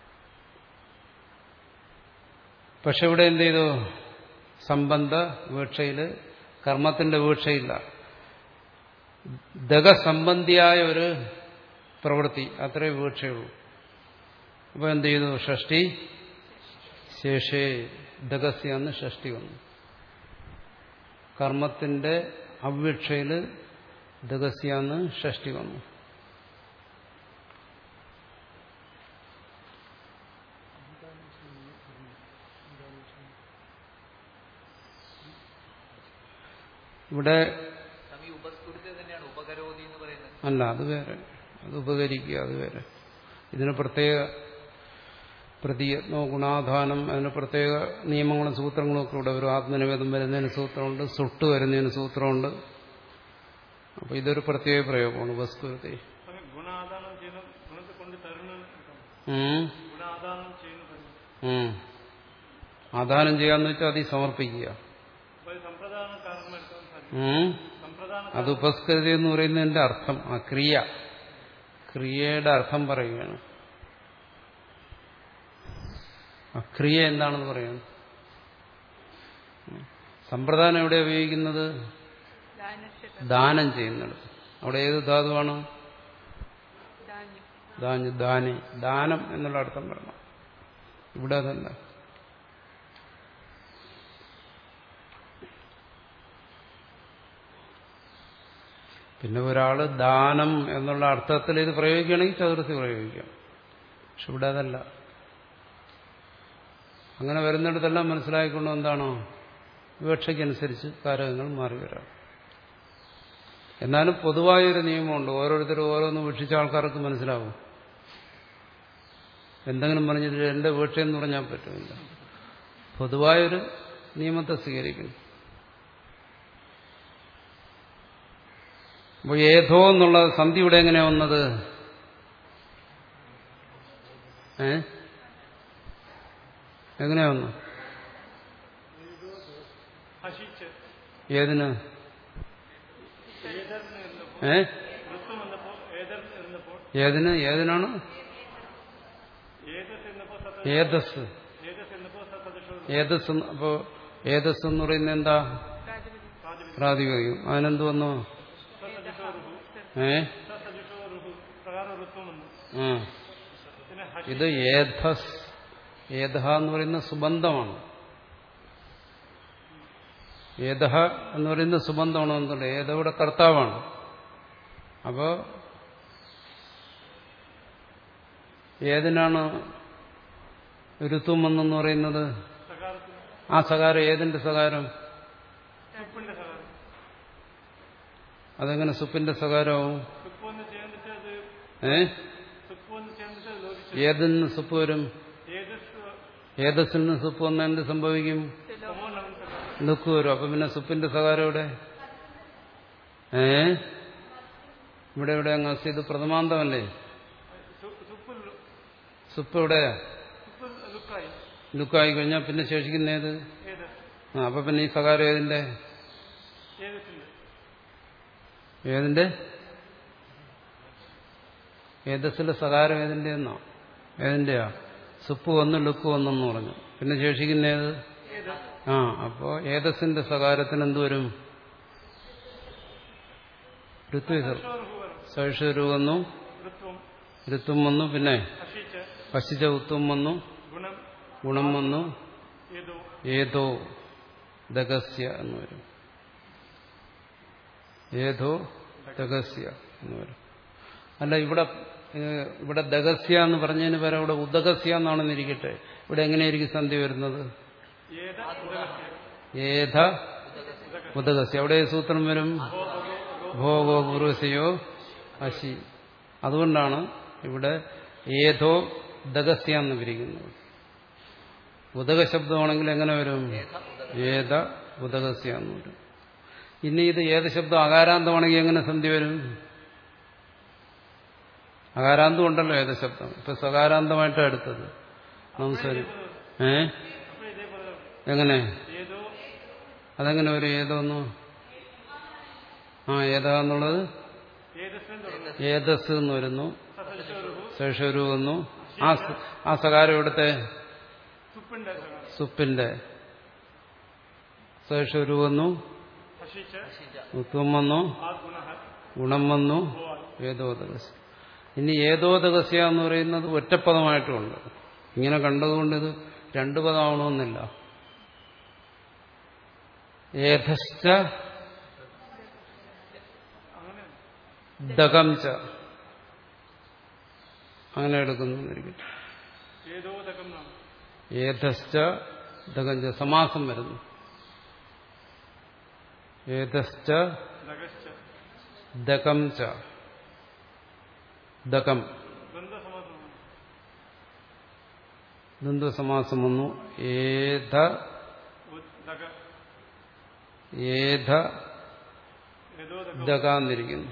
പക്ഷെ ഇവിടെ എന്ത് ചെയ്തു സംബന്ധ വീക്ഷയില് കർമ്മത്തിന്റെ വീക്ഷയില്ല ദഗസംബന്ധിയായ ഒരു പ്രവൃത്തി അത്രേ വീക്ഷയുള്ളൂ അപ്പൊ എന്ത് ചെയ്തു ഷഷ്ടി ശേഷേ ദഗസ്യാന്ന് ഷഷ്ടി വന്നു കർമ്മത്തിന്റെ അവ്യക്ഷയില് ദഗസ്യാന്ന് ഷഷ്ടി വന്നു ഇവിടെ സ്വാമി ഉപസ്ഫുരിത തന്നെയാണ് ഉപകരോധി എന്ന് പറയുന്നത് അല്ല അത് വേറെ അത് ഉപകരിക്കുക അത് വേറെ ഇതിന് പ്രത്യേക പ്രതിയത്നോ ഗുണാധാനം അതിന് പ്രത്യേക നിയമങ്ങളും സൂത്രങ്ങളും ഒക്കെ ഇവിടെ ഒരു ആത്മനിവേദം വരുന്നതിന് സൂത്രമുണ്ട് സുട്ട് വരുന്നതിന് സൂത്രമുണ്ട് അപ്പൊ ഇതൊരു പ്രത്യേക പ്രയോഗമാണ് ഉപസ്കുരത്തെ സ്വാമി ഗുണാദാനം ചെയ്യുന്ന ഗുണത്തെ കൊണ്ട് തരുന്ന ഉം. ഗുണാദാനം ചെയ്യുന്ന തരുന്നു ഉം. ആദാനം ചെയ്യാന്ന് വെച്ചാൽ അതി സമർപ്പിക്കുക അപ്പൊ ഇത് സമ്പ്രദാന കാരണം എടുക്കാൻ സാധിക്കും ഉം. സമ്പ്രദാന അത് ഉപസ്കൃതി എന്ന് പറയുന്നതിന്റെ അർത്ഥം ആ ക്രിയ ക്രിയയുടെ അർത്ഥം പറയുകയാണ് ആ ക്രിയ എന്താണെന്ന് പറയുന്നത് ഉം. സമ്പ്രദാനം എവിടെ ഉപയോഗിക്കുന്നത് ദാനസ്യ ദാനം ചെയ്യുന്നിടത്ത് അവിടെ ഏത് ധാതുവാണ് ധാന്യം ദാന് ദാനി ദാനം എന്നുള്ള അർത്ഥം വരണം ഇവിടെ അതല്ല പിന്നെ ഒരാള് ദാനം എന്നുള്ള അർത്ഥത്തിൽ ഇത് പ്രയോഗിക്കുകയാണെങ്കിൽ ചതുർത്ഥി പ്രയോഗിക്കാം പക്ഷെ ഇവിടെ അതല്ല അങ്ങനെ വരുന്നിടത്തെല്ലാം മനസ്സിലാക്കിക്കൊണ്ട് എന്താണോ വിവക്ഷയ്ക്കനുസരിച്ച് കാരകങ്ങൾ മാറി വരാം എന്നാലും പൊതുവായൊരു നിയമമുണ്ട് ഓരോരുത്തരും ഓരോന്ന് വീക്ഷിച്ച ആൾക്കാർക്ക് മനസ്സിലാവും എന്തെങ്കിലും പറഞ്ഞിട്ട് എന്റെ വീക്ഷയെന്ന് പറഞ്ഞാൽ പറ്റുമില്ല പൊതുവായൊരു നിയമത്തെ സ്വീകരിക്കുന്നു അപ്പോൾ ഏതോ എന്നുള്ള സന്ധി ഇവിടെ എങ്ങനെയാ വന്നത് ഏ എങ്ങനെയാ വന്നു ഹസിച്ച് ഏതിന് ഏതറിന് ഇരുന്നപ്പോൾ ഏ വൃത്തം വന്നപ്പോൾ ഏതറിന് ഇരുന്നപ്പോൾ ഏതിന് ഏതിനാണ് ഏതസ് എന്നപ്പോൾ സത്ത ഏതസ് ഏതസ് എന്നപ്പോൾ സത്തദശോ ഏതസ് എന്ന് അപ്പോ ഏതസ് എന്ന് പറയുന്നത് എന്താ പ്രാതിപതികം പ്രാതിപതികം അതിനെന്ത് വന്നു സത്തദശോ റുഹു ഏ സത്തദശോ റുഹു പ്രകാരം വൃത്തം വന്നു ആ പിന്നെ ഹസി ഇത് ഏധസ് ഏതഹ എന്ന് പറയുന്ന സുബന്ധമാണ് ഏതഹ എന്ന് പറയുന്ന സുബന്ധമാണ് എന്തുണ്ട് ഏതവിടെ കർത്താവാണ് അപ്പോ ഏതിനാണ് ഋതും എന്നെന്ന് പറയുന്നത് സകാരത്തിൽ ആ സകാരം ഏതിന്റെ സകാരം സുപ്പിന്റെ സകാരം അതെങ്ങനെ സുപ്പിന്റെ സകാരമാവും സുപ്പ് എന്ന് ചേർന്നിട്ട് അത് ഏ സുപ്പ് എന്ന് ചേർന്നിട്ട് അത് ലോപിച്ചു ഏതിന് സുപ്പ് വരും ഏതസ് ഏതസ്സിൽ നിന്ന് സുപ്പ് വന്നാൽ എന്ത് സംഭവിക്കും തമോ നവൻ സകാരം ലുക്ക് വരും അപ്പൊ പിന്നെ സുപ്പിന്റെ സകാരം ഇവിടെ ഏ ഇവിടെ ഇവിടെ അങ്ങ് അസ് ഇത് പ്രഥമാന്തമല്ലേ സു- സുപ്പ് ലു- സുപ്പ് ഇവിടെ സുപ്പ് ലുക്കായി ലുക്കായി കഴിഞ്ഞാൽ പിന്നെ ശേഷിക്കുന്ന ഏത് ഏത് ആ അപ്പൊ പിന്നെ ഈ സകാരം ഏതിന്റെ ഏതത്തിന്റെ ഏതിന്റെ ഏതസ്സിലെ സകാരം ഏതിന്റെ എന്നാ ഏതിന്റെയാ സുപ്പ് വന്ന് ലുക്ക് വന്നെന്ന് പറഞ്ഞു പിന്നെ ശേഷിക്കുന്ന ഏത് ഏത് ആ അപ്പോ ഏതസ്സിന്റെ സകാരത്തിന് എന്ത് വരും ഋത്വിസർ ഋഷോർഹുവരം സഹിഷരു വന്നു ഋത്വം ഋത്വം വന്നു പിന്നെ അശിച്ച് പശിച്ച ഉത്വം വന്നു ഗുണം ഗുണം വന്നു ഏതോ ഏതോ ദഗസ്യ എന്ന് വരും ഏതോ ദഗസ്യ എന്ന് വരും അല്ല ഇവിടെ ഏഹ്, ഇവിടെ ദഗസ്യ എന്ന് പറഞ്ഞതിന് പകരം ഇവിടെ ഉദഗസ്യ എന്നാണെന്നിരിക്കട്ടെ ഇവിടെ എങ്ങനെയായിരിക്കും സന്ധി വരുന്നത് ഏത ഉദകസ്യ ഏത ഉദഗസ്യ അവിടെ ഏത് സൂത്രം വരും ഭോഗോ പൂർവസയോ അശി അതുകൊണ്ടാണ് ഇവിടെ ഏതോ ദഗസ്യ എന്ന് പിരിക്കുന്നത് ഉദക ശബ്ദമാണെങ്കിൽ എങ്ങനെ വരും ഏത ഉദകസ്യ എന്ന് വരും ഇനി ഇത് ഏത് ശബ്ദം അകാരാന്തമാണെങ്കിൽ എങ്ങനെ സന്ധി വരും അകാരാന്തം ഉണ്ടല്ലോ ഏത് ശബ്ദം ഇപ്പൊ സകാരാന്തമായിട്ടാണ് എടുത്തത് നമസ്കാരം ഏ അപ്പൊ ഇതേപോലെ എങ്ങനെ ഏതോ അതെങ്ങനെ ഒരു ഏതോന്നു ആ ഏതാ എന്നുള്ളത് ഏതസ്മിൻ തുടങ്ങും ഏതസ് എന്ന് വരുന്നു സഹസ്വരുഹു ശേഷരു വന്നു ആ സ- ആ സകാരം ഇവിടുത്തെ സുപ്പിന്റെ സകാരം സുപ്പിന്റെ ശേഷരു വന്നു അശിച്ച് ഉത്വം വന്നു ആ ഗുണഃ ഗുണം വന്നു ഭോവാൻ ഏതോദകസ്യ ഇനി ഏതോദകസ്യ എന്ന് പറയുന്നത് ഒറ്റപ്പദമായിട്ടുമുണ്ട് ഇങ്ങനെ കണ്ടതുകൊണ്ട് ഇത് രണ്ടു പദമാവണമെന്നില്ല ഏതശ്ച അങ്ങനെ ദകം ച അങ്ങനെ എടുക്കുന്നിരിക്കട്ടെ ഏതോദകം നാം ഏതശ്ച ദകം ച സമാസം വരുന്നു ഏതശ്ച നഗശ്ച ദകം ച ദകം ദ്വന്ദ്വസമാസമാണ് ദ്വന്ദ്വസമാസം വന്നു ഏത ദഗ ഏത ഏതോദകം ദകാന്നിരിക്കുന്നു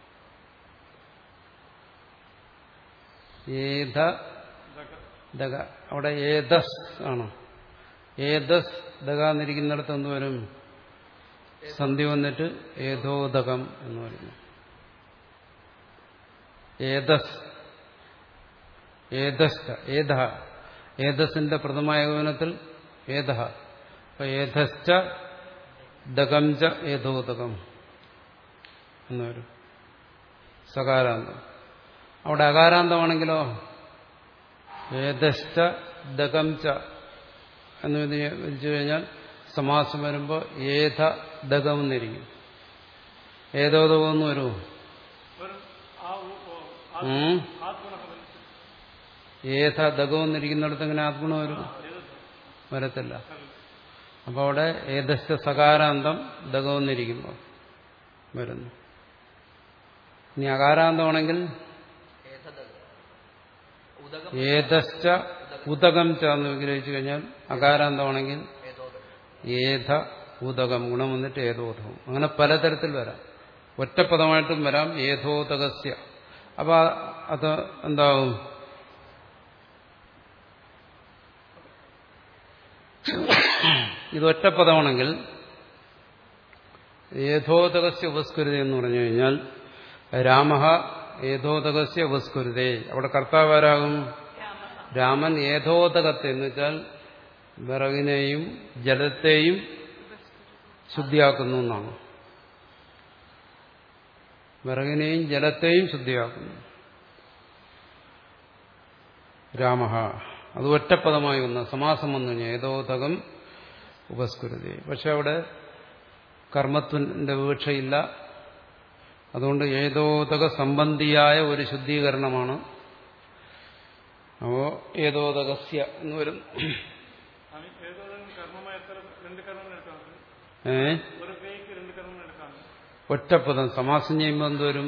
ഏത ദഗ ദക അവിടെ ഏതസ് ആണ് ഏതസ് ദകാന്നിരിക്കുന്നിടത്ത് എന്ത് വരും സന്ധി വന്നിട്ട് ഏതോദകം എന്ന് പറയുന്നു ഏതസ് ഏതശ്ച ഏത ഏതസിന്റെ പ്രഥമായകവനത്തിൽ ഏത അപ്പൊ ഏതശ്ച ദകം ച ഏതോദകം എന്ന് വരും സകാരാന്തം അവിടെ അകാരാന്തമാണെങ്കിലോ ഏതശ്ച ദകം ച എന്ന് വിധി- വിധിച്ചു കഴിഞ്ഞാൽ സമാസം വരുമ്പോൾ ഏത ദകം എന്നിരിക്കും ഏതോദകം എന്ന് വരുമോ വെറും ആ ഉ ഓ ആ ഉം. ആത്മനഃ വലിച്ചു ഏത ദകം എന്നിരിക്കുന്നിടത്ത് എങ്ങനെ ആത്മണം വരും വരത്തില്ല അപ്പോൾ അവിടെ ഏതശ്ച സകാരാന്തം ദകം എന്നിരിക്കുമ്പോൾ വരുന്നു ഇനി അകാരാന്തമാണെങ്കിൽ ഉദകം ഏതശ്ച ഉദകം ച എന്ന് വിഗ്രഹിച്ചു കഴിഞ്ഞാൽ അകാരാന്തമാണെങ്കിൽ ഏത ഉദകം ഗുണം വന്നിട്ട് ഏതോദകം അങ്ങനെ പലതരത്തിൽ വരാം ഒറ്റപ്പദമായിട്ടും വരാം ഏതോദകസ്യ അപ്പൊ അത് എന്താവും ഇത് ഒറ്റപ്പദമാണെങ്കിൽ ഏതോദകസ്യ ഉപസ്കുരുത എന്ന് പറഞ്ഞു കഴിഞ്ഞാൽ രാമ ഏതോദകസ്യ ഉപസ്കുരുതേ അവിടെ കർത്താവാരാകും രാമൻ ഏതോദകത്തെ എന്ന് വെച്ചാൽ വിറകിനെയും ജലത്തെയും ശുദ്ധിയാക്കുന്നു എന്നാണ് വിറകിനെയും ജലത്തെയും ശുദ്ധിയാക്കുന്നു രാമ അത് ഒറ്റപ്പദമായി വന്ന സമാസം വന്നു കഴിഞ്ഞാൽ ഏതോദകം ഉപസ്കുരുതി പക്ഷെ അവിടെ കർമ്മത്വന്റെ വീക്ഷയില്ല അതുകൊണ്ട് ഏതോദക സംബന്ധിയായ ഒരു ശുദ്ധീകരണമാണ് അപ്പോ ഏതോദകസ്യ എന്ന് വരും സ്വാമി ഏതോദകം കർമ്മമായി എത്ര രണ്ട് കർമ്മങ്ങൾ എടുക്കാം ഏ ഒരു ക്രിയയ്ക്ക് രണ്ട് കർമ്മങ്ങൾ എടുക്കാം ഒറ്റപ്പദം സമാസം ചെയ്യുമ്പോൾ എന്തോരും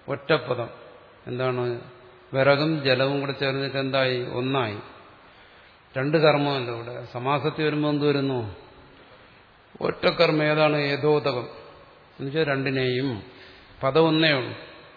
ഒറ്റപ്പദം എന്താണ് വിറകും ജലവും കൂടെ ചേർന്നിട്ട് എന്തായി ഒന്നായി രണ്ട് കർമ്മമല്ല ഇവിടെ സമാസത്തിൽ വരുമ്പോൾ എന്ത് വരുന്നു ഒറ്റക്കർമ്മം ഏതാണ് ഏതോതകം എന്നുവെച്ചാൽ രണ്ടിനെയും പദം ഒന്നേ ഉള്ളൂ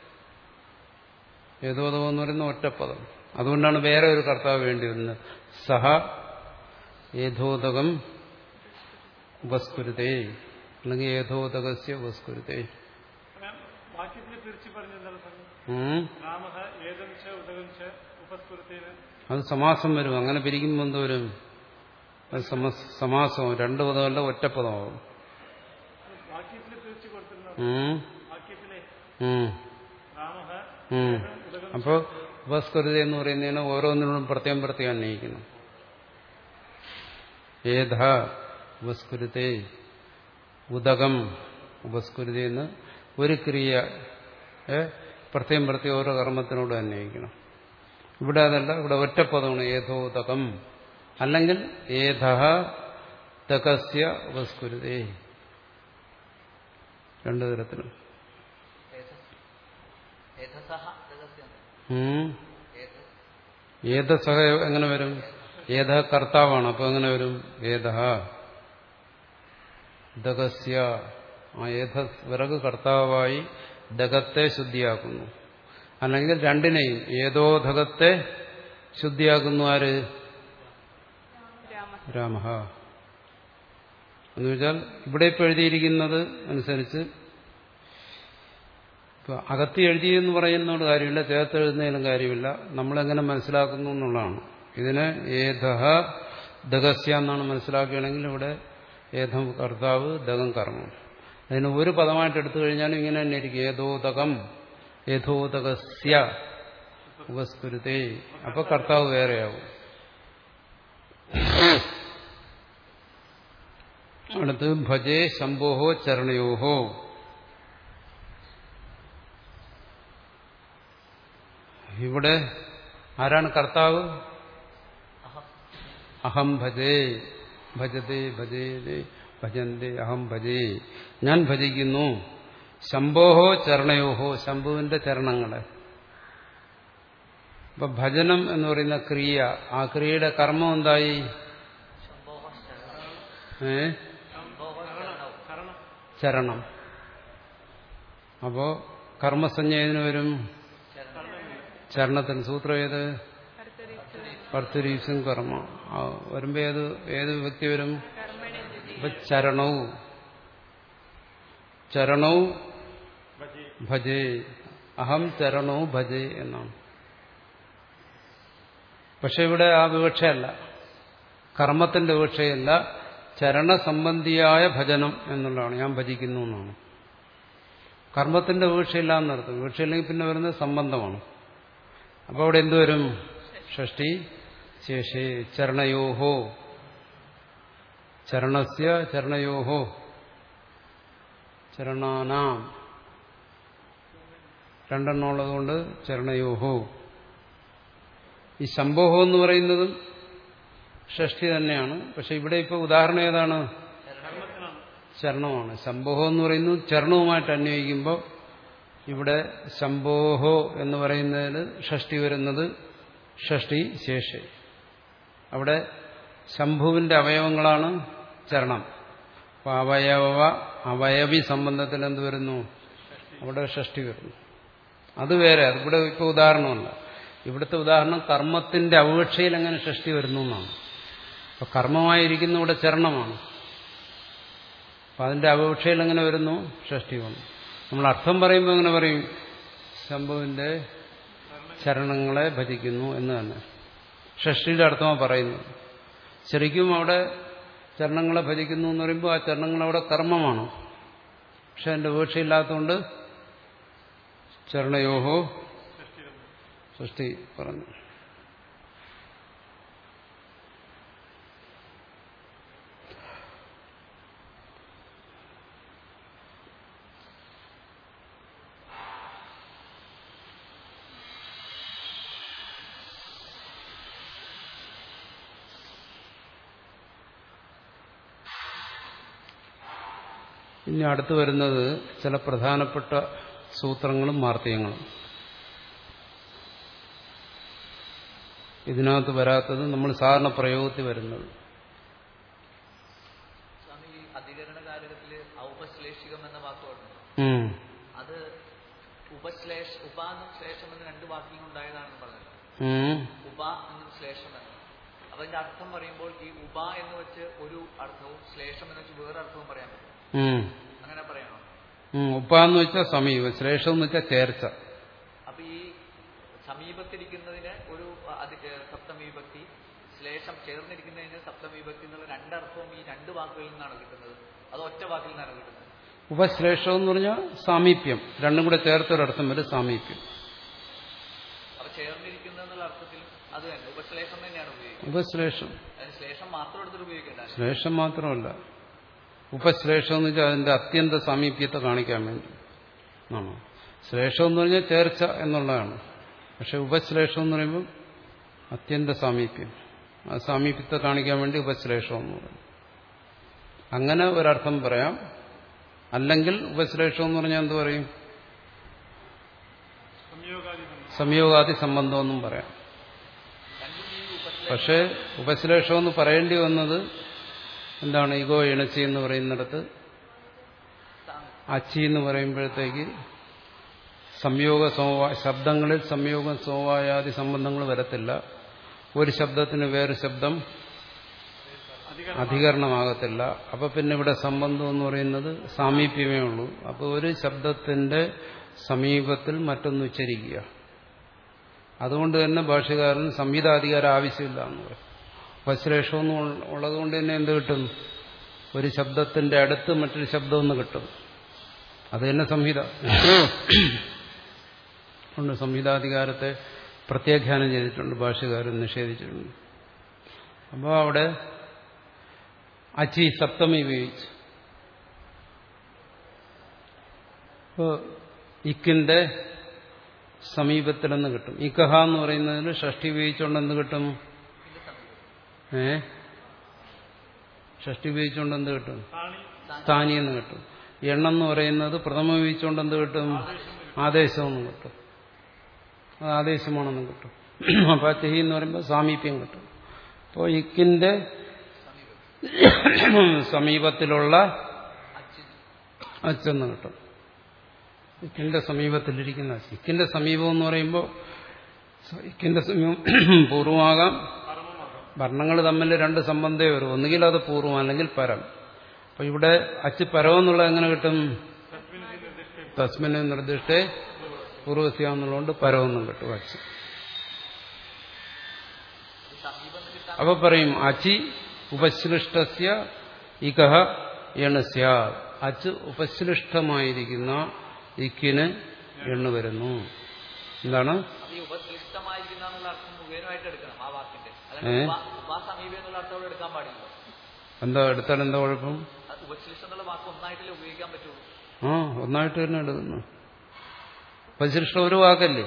ഏതോതകം എന്ന് പറയുന്ന ഒറ്റപ്പദം അതുകൊണ്ടാണ് വേറെ ഒരു കർത്താവ് വേണ്ടി വരുന്നത് സഹ ഏതോതകം ഉപസ്കുരുതേ അല്ലെങ്കിൽ ഏതോതകസ്യ ഉപസ്കുരുതേ ഞാൻ വാക്യത്തിൽ തിരിച്ചു പറഞ്ഞെന്താണ് സാറേ ഉം. രാമഹ ഏതം ച ഉദകം ച ഉപസ്ഫുരത്തേന് അത് സമാസം വരും അങ്ങനെ പിരിക്കുമ്പോൾ എന്ത് വരും അത് സമ- സമാസവും രണ്ട് പദമല്ല ഒറ്റപ്പദമാവും വാക്യത്തിൽ തിരിച്ചു കൊടുത്തിരുന്ന ഉം. വാക്യത്തിലെ ഉം. രാമഹ ഉം. ഉദകം അപ്പോൾ ഉപസ്കൃതി എന്ന് പറയുന്നതിന് ഓരോന്നിനോടും പ്രത്യേകം പ്രത്യേകം അന്വയിക്കുന്നു ഏധ ഉപസ്കുരുത്തെ ഉദകം ഉപസ്കുരുതി എന്ന് ഒരു ക്രിയ ഏ, പ്രത്യേകം പ്രത്യേകം ഓരോ കർമ്മത്തിനോട് അന്വയിക്കണം ഇവിടെ അതല്ല ഇവിടെ ഒറ്റപ്പദമാണ് ഏതോദകം അല്ലെങ്കിൽ ഏധ തകസ്യ ഉപസ്കുരുതേ രണ്ടു തരത്തിലും ഏതസഹ ജഗസ്യം ഉം. ഏതസ് ഏതസഹ എങ്ങനെ വരും ഏത കർത്താവാണ് അപ്പൊ എങ്ങനെ വരും ഏത ദഗസ്യ ആ ഏത വിറക് കർത്താവായി ദഗത്തെ ശുദ്ധിയാക്കുന്നു അല്ലെങ്കിൽ രണ്ടിനെയും ഏതോ ദഗത്തെ ശുദ്ധിയാക്കുന്നു ആര് രാമ രാമ എന്ന് വെച്ചാൽ ഇവിടെ ഇപ്പൊ എഴുതിയിരിക്കുന്നത് അനുസരിച്ച് ഇപ്പൊ അകത്തി എഴുതിയെന്ന് പറയുന്നതുകൊണ്ട് കാര്യമില്ല ചേർത്ത് എഴുതുന്നതിനും കാര്യമില്ല നമ്മളെങ്ങനെ മനസ്സിലാക്കുന്നു എന്നുള്ളതാണ് ഇതിന് ഏതഹ ദഗസ്യ എന്നാണ് മനസ്സിലാക്കുകയാണെങ്കിൽ ഇവിടെ ഏതം കർത്താവ് ദഗം കർമ്മം അതിന് ഒരു പദമായിട്ട് എടുത്തു കഴിഞ്ഞാലും ഇങ്ങനെ തന്നെ ഇരിക്കും ഏതോദകം ഏതോദകസ്യ ഉപസ്കുരുതേ അപ്പൊ കർത്താവ് വേറെയാവും അടുത്ത് ഭജേ ശംഭോഹോ ചരണയോഹോ ഇവിടെ ആരാണ് കർത്താവ് അഹം അഹം ഭജേ ഭജതേ ഭജേതേ ഭജന്തേ അഹം ഭജേ ഞാൻ ഭജിക്കുന്നു ശംഭോഹോ ചരണയോഹോ ശംഭുവിന്റെ ചരണങ്ങളെ ഇപ്പൊ ഭജനം എന്ന് പറയുന്ന ക്രിയ ആ ക്രിയയുടെ കർമ്മം എന്തായി ശംഭോഹ ശരണം ഏ ശംഭോഹ ശരണവും കരണം ചരണം അപ്പോ കർമ്മസഞ്ജ ഏതിന് വരും ചരണത്തിന് സൂത്രം ഏത് ഭർത്തരീസും കർമ്മ ആ, വരുമ്പോ ഏത് ഏത് വ്യക്തി വരും കർമ്മണി അപ്പൊ ചരണവും ചരണവും ഭജേ അഹം ചരണവും ഭജേ എന്നാണ് പക്ഷെ ഇവിടെ ആ വിവക്ഷയല്ല കർമ്മത്തിന്റെ വിവക്ഷയല്ല ചരണസംബന്ധിയായ ഭജനം എന്നുള്ളതാണ് ഞാൻ ഭജിക്കുന്നു എന്നാണ് കർമ്മത്തിന്റെ വീഴ്ചയില്ല എന്നർത്ഥം വീഴ്ചയില്ലെങ്കിൽ പിന്നെ വരുന്നത് സംബന്ധമാണ് അപ്പോൾ അവിടെ എന്തുവരും ഷഷ്ടി ശേഷി ചരണയോഹോ ചരണസ്യ ചരണയോഹോ ചരണാനാം രണ്ടെണ്ണം ഉള്ളതുകൊണ്ട് ചരണയോഹോ ഈ ശംഭോഹോ എന്ന് പറയുന്നതും ഷഷ്ടി തന്നെയാണ് പക്ഷെ ഇവിടെ ഇപ്പോൾ ഉദാഹരണം ഏതാണ് ചരണമാണ് ശംഭോഹോ എന്ന് പറയുന്നത് ചരണവുമായിട്ട് അന്വയിക്കുമ്പോൾ ഇവിടെ ശംഭോഹോ എന്ന് പറയുന്നതിൽ ഷഷ്ടി വരുന്നത് ഷഷ്ടി ശേഷി അവിടെ ശംഭുവിന്റെ അവയവങ്ങളാണ് ചരണം അപ്പൊ അവയവ അവയവി സംബന്ധത്തിൽ എന്ത് വരുന്നു അവിടെ ഷഷ്ടി വരുന്നു അത് വേറെ അത് ഇവിടെ ഇപ്പോൾ ഉദാഹരണമല്ല ഇവിടുത്തെ ഉദാഹരണം കർമ്മത്തിന്റെ അപേക്ഷയിൽ എങ്ങനെ ഷഷ്ടി വരുന്നു എന്നാണ് അപ്പൊ കർമ്മമായിരിക്കുന്ന ഇവിടെ ചരണമാണ് അപ്പൊ അതിന്റെ അപേക്ഷയിൽ എങ്ങനെ വരുന്നു ഷഷ്ടി വന്നു നമ്മൾ അർത്ഥം പറയുമ്പോൾ എങ്ങനെ പറയും ശംഭുവിന്റെ ചരണങ്ങളെ ഭജിക്കുന്നു എന്ന് തന്നെ ഷഷ്ടിയുടെ അർത്ഥമാണ് പറയുന്നത് ശരിക്കും അവിടെ ചരണങ്ങളെ ഭജിക്കുന്നു എന്ന് പറയുമ്പോൾ ആ ചരണങ്ങൾ അവിടെ കർമ്മമാണ് പക്ഷെ അതിന്റെ വീഴ്ചയില്ലാത്തതുകൊണ്ട് ചരണയോഹോ സൃഷ്ടി പറഞ്ഞു ഇനി അടുത്ത് വരുന്നത് ചില പ്രധാനപ്പെട്ട സൂത്രങ്ങളും മാർത്തിയങ്ങളും ഇതിനകത്ത് വരാത്തത് നമ്മൾ സാധാരണ പ്രയോഗത്തിൽ വരുന്നത് സ്വാമി ഈ അധികരണ കാലഘട്ടത്തില് ഔപശ്ലേഷികം എന്ന വാക്ക് പറഞ്ഞു ഉം. അത് ഉപശ്ലേഷ ഉപാന്നും ശ്ലേഷം എന്ന രണ്ട് വാക്കിൽ ഉണ്ടായതാണെന്ന് പറഞ്ഞല്ലോ ഉം. ഉപ എന്നും ശ്ലേഷം എന്നും അപ്പൊ അതിന്റെ അർത്ഥം പറയുമ്പോൾ ഈ ഉപ എന്ന് വെച്ച് ഒരു അർത്ഥവും ശ്ലേഷം എന്ന് വെച്ച് വേറെ അർത്ഥവും പറയാൻ പറ്റും ഉം. അങ്ങനെ പറയണോ ഉം. ഉപ്പ എന്ന് വെച്ചാൽ സമീപം ശ്രേഷം എന്ന് വെച്ചാൽ ചേർച്ച അപ്പൊ ഈ സമീപത്തിരിക്കുന്നതിന് ഒരു അതി ഏഹ് സപ്തമി വിഭക്തി ശ്ലേഷം ചേർന്നിരിക്കുന്നതിന് സപ്തമി വിഭക്തി എന്നുള്ള രണ്ടർത്ഥവും ഈ രണ്ട് വാക്കുകളിൽ നിന്നാണ് കിട്ടുന്നത് അത് ഒറ്റ വാക്കിൽ നിന്നാണ് കിട്ടുന്നത് ഉപശ്ലേഷം എന്ന് പറഞ്ഞാൽ സാമീപ്യം രണ്ടും കൂടെ ചേർത്തൊരർത്ഥം വരും സാമീപ്യം അപ്പൊ ചേർന്നിരിക്കുന്നത് എന്നുള്ള അർത്ഥത്തിൽ അത് തന്നെ ഉപശ്ലേഷം തന്നെയാണ് ഉപയോഗിക്കുന്നത് ഉപശ്ലേഷം അതിന് ശ്ലേഷം മാത്രം എടുത്തിട്ട് ഉപയോഗിക്കേണ്ട ശ്ലേഷം മാത്രമല്ല ഉപശ്ലേഷം എന്ന് വെച്ചാൽ അതിന്റെ അത്യന്ത സാമീപ്യത്തെ കാണിക്കാൻ വേണ്ടി ആണോ ശ്ലേഷം എന്ന് പറഞ്ഞാൽ ചേർച്ച എന്നുള്ളതാണ് പക്ഷെ ഉപശ്ലേഷം എന്ന് പറയുമ്പോൾ അത്യന്ത സാമീപ്യം ആ സാമീപ്യത്തെ കാണിക്കാൻ വേണ്ടി ഉപശ്ലേഷം എന്ന് പറയും അങ്ങനെ ഒരർത്ഥം പറയാം അല്ലെങ്കിൽ ഉപശ്ലേഷം എന്ന് പറഞ്ഞാൽ എന്ത് പറയും സംയോഗാദി സംബന്ധം സംയോഗാദി സംബന്ധം എന്നും പറയാം രണ്ടും ഈ ഉപശ്ലേഷം പക്ഷേ ഉപശ്ലേഷം എന്ന് പറയേണ്ടി വന്നത് എന്താണ് ഇഗോ ഇണച്ചി എന്ന് പറയുന്നിടത്ത് അച്ചി എന്ന് പറയുമ്പോഴത്തേക്ക് സംയോഗ സമവായ ശബ്ദങ്ങളിൽ സംയോഗം സമവായാദി സംബന്ധങ്ങൾ വരത്തില്ല ഒരു ശബ്ദത്തിന് വേറെ ശബ്ദം അധികരണം അധികരണമാകത്തില്ല അപ്പൊ പിന്നെ ഇവിടെ സംബന്ധം എന്ന് പറയുന്നത് സാമീപ്യമേ ഉള്ളൂ അപ്പൊ ഒരു ശബ്ദത്തിന്റെ സമീപത്തിൽ മറ്റൊന്ന് ഉച്ചരിക്കുക അതുകൊണ്ട് തന്നെ ഭാഷകാരൻ സംഹിതാധികാരം ആവശ്യമില്ല എന്ന് പറയും ഉപശ്ലേഷം ഉള്ളത് കൊണ്ട് തന്നെ എന്ത് കിട്ടും ഒരു ശബ്ദത്തിന്റെ അടുത്ത് മറ്റൊരു ശബ്ദമൊന്ന് കിട്ടും അത് തന്നെ സംഹിത കൊണ്ട് സംഹിതാധികാരത്തെ പ്രത്യാഖ്യാനം ചെയ്തിട്ടുണ്ട് ഭാഷകാരൻ നിഷേധിച്ചിട്ടുണ്ട് അപ്പോൾ അവിടെ അച്ചി സപ്തമി ഉപയോഗിച്ചു ഇപ്പോൾ ഇക്കിന്റെ സമീപത്തിലെന്ന് കിട്ടും ഇക്കഹ എന്ന് പറയുന്നതിന് ഷഷ്ടി ഉപയോഗിച്ചുകൊണ്ട് എന്ത് കിട്ടും ഏ ഷഷ്ടി ഉപയോഗിച്ചുകൊണ്ട് എന്ത് കിട്ടും താണി സ്ഥാനി എന്ന് കിട്ടും എണ്ണെന്ന് പറയുന്നത് പ്രഥമ ഉപയോഗിച്ചുകൊണ്ട് എന്ത് കിട്ടും ആദേശമെന്ന് കിട്ടും അത് ആദേശമാണെന്ന് കിട്ടും അപ്പൊ അച്ചഹി എന്ന് പറയുമ്പോൾ സാമീപ്യം കിട്ടും അപ്പോൾ ഇക്കിന്റെ സമീപത്തിലുള്ള അച്ചെന്ന് കിട്ടും ഇക്കിന്റെ സമീപത്തിലിരിക്കുന്ന അച്ച് ഇക്കിന്റെ സമീപം എന്ന് പറയുമ്പോൾ ഇക്കിന്റെ സമീപം പൂർവമാകാം പരമമാകാം വർണ്ണങ്ങൾ തമ്മിൽ രണ്ട് സംബന്ധമേ വരും ഒന്നുകിൽ അത് പൂർവ്വം അല്ലെങ്കിൽ പരം അപ്പൊ ഇവിടെ അച്ച് പരം എന്നുള്ളത് എങ്ങനെ കിട്ടും തസ്മിൻ നിർദ്ദിഷ്ട തസ്മിന് നിർദ്ദിഷ്ടേ പൂർവസ്യാന്നുള്ളതുകൊണ്ട് പരമെന്നും കിട്ടും അച്ച് സമീപം കിട്ടാൻ അപ്പൊ പറയും അച്ചി ഉപശ്ലിഷ്ടസ്യ ഇകഹ എണസ്യ അച്ച് ഉപശ്ലിഷ്ടമായിരിക്കുന്ന ഇക്കിന് എണ്ണു വരുന്നു എന്താണ് അത് ഈ ഉപശ്ലിഷ്ടമായിരിക്കുന്ന എന്നുള്ള അർത്ഥം മുഖേനമായിട്ട് എടുക്കണം ആ വാക്കിന്റെ ഏ? അല്ലെങ്കിൽ ഉപ- ഉപാസമീപം എന്നുള്ള അർത്ഥത്തോടെ എടുക്കാൻ പാടില്ല എന്താ എടുത്താൽ എന്താ കുഴപ്പം അത് ഉപശ്ലിഷ്ടം എന്നുള്ള വാക്ക് ഒന്നായിട്ടല്ലേ ഉപയോഗിക്കാൻ പറ്റുള്ളൂ ആ ഒന്നായിട്ട് തന്നെ എടുക്കുന്നു ഉപശ്ലിഷ്ടം ഒരു വാക്കല്ലേ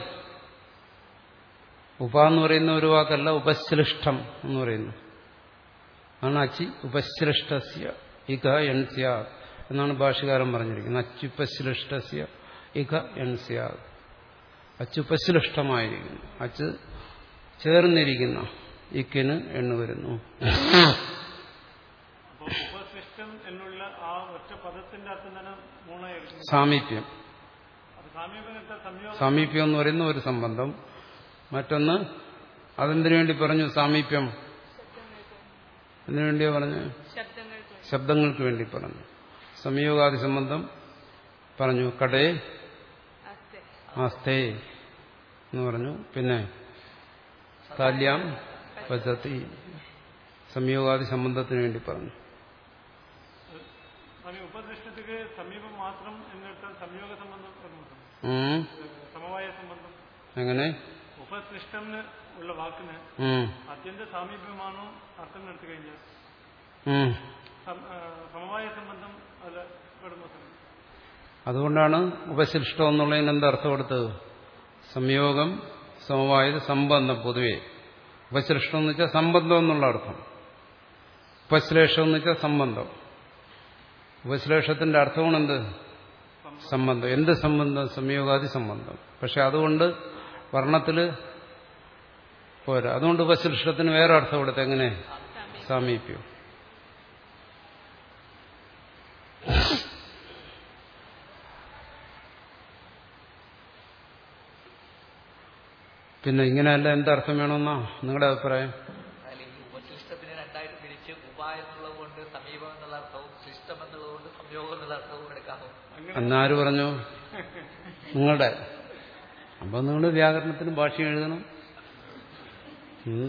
ഉപ എന്ന് പറയുന്ന ഒരു വാക്കല്ല ഉപശ്ലിഷ്ടം എന്ന് പറയുന്നു ആണ് അച്ചി ഉപശ്ലിഷ്ടസ്യ ഇക എൺസ്യ എന്നാണ് ഭാഷകാരൻ പറഞ്ഞിരിക്കുന്നത് അച്ചുപശ്ലിഷ്ടസ്യ ഇക എൺസ്യ അച്ചുപശ്ലിഷ്ടമായിരിക്കുന്നു അച്ച് ചേർന്നിരിക്കുന്ന ഇക്കിന് എണ്ണു വരുന്നു അപ്പോൾ ഉപശിഷ്ടം എന്നുള്ള ആ ഒറ്റ പദത്തിന്റെ അർത്ഥം തന്നെ മൂന്നായി എടുക്കുന്നു സാമീപ്യം അത് സാമീപ്യം കിട്ടാൻ സംയോഗം സാമീപ്യം എന്ന് പറയുന്ന ഒരു സംബന്ധം മറ്റൊന്ന് അതെന്തിനു വേണ്ടി പറഞ്ഞു സാമീപ്യം എന്തിനു വേണ്ടിയാ പറഞ്ഞു ശബ്ദങ്ങൾക്ക് ശബ്ദങ്ങൾക്ക് വേണ്ടി പറഞ്ഞു സംയോഗാദി സംബന്ധം പറഞ്ഞു കടേ അസ്തെ ആസ്തേ എന്ന് പറഞ്ഞു പിന്നെ താല്യാം പദ്ധതി സംയോഗാദി സംബന്ധത്തിന് വേണ്ടി പറഞ്ഞു സ്വാമി ഉപദൃഷ്ടത്തിക്ക് സമീപം മാത്രം എന്നിട്ട് സംയോഗ സംബന്ധം വരുന്നുണ്ട് ഉം. സമവായ സംബന്ധം എങ്ങനെ ഉപസൃഷ്ടം ഉള്ള വാക്കിന് ഉം. അത്യന്ത സാമീപ്യമാണോ അർത്ഥം എടുത്തു കഴിഞ്ഞാൽ ഉം. സം- ആ, സമവായ സംബന്ധം അല്ല പെടുമ്പോൾ തന്നെ അതുകൊണ്ടാണ് ഉപശിഷ്ടം എന്നുള്ളതിന് എന്താ അർത്ഥം കൊടുത്തത് സംയോഗം സമവായത് സംബന്ധം പൊതുവെ ഉപശ്ലിഷ്ടം എന്ന് വെച്ചാൽ സംബന്ധം എന്നുള്ള അർത്ഥം ഉപശ്ലേഷം എന്ന് വെച്ചാൽ സംബന്ധം ഉപശ്ലേഷത്തിന്റെ അർത്ഥമാണ് എന്ത് സംബന്ധം എന്ത് സംബന്ധം സംയോഗാദി സംബന്ധം പക്ഷെ അതുകൊണ്ട് വർണ്ണത്തിൽ പോരാ അതുകൊണ്ട് ഉപശിഷ്ടത്തിന് വേറെ അർത്ഥം കൊടുത്ത് എങ്ങനെ സാമീപ്യം പിന്നെ ഇങ്ങനെയല്ല എന്തർത്ഥം വേണമെന്നാ നിങ്ങളുടെ അഭിപ്രായം അല്ലെങ്കിൽ ഉപശിഷ്ടത്തിനെ രണ്ടായിട്ട് തിരിച്ച് ഉപ എന്നുള്ളത് കൊണ്ട് സമീപം എന്നുള്ള അർത്ഥവും ശിഷ്ടം എന്നുള്ളത് കൊണ്ട് സംയോഗം എന്നുള്ള അർത്ഥവും എടുക്കാമോ അന്നാര് പറഞ്ഞു നിങ്ങളുടെ അപ്പൊ നിങ്ങൾ വ്യാകരണത്തിന് ഭാഷ എഴുതണം ഉം.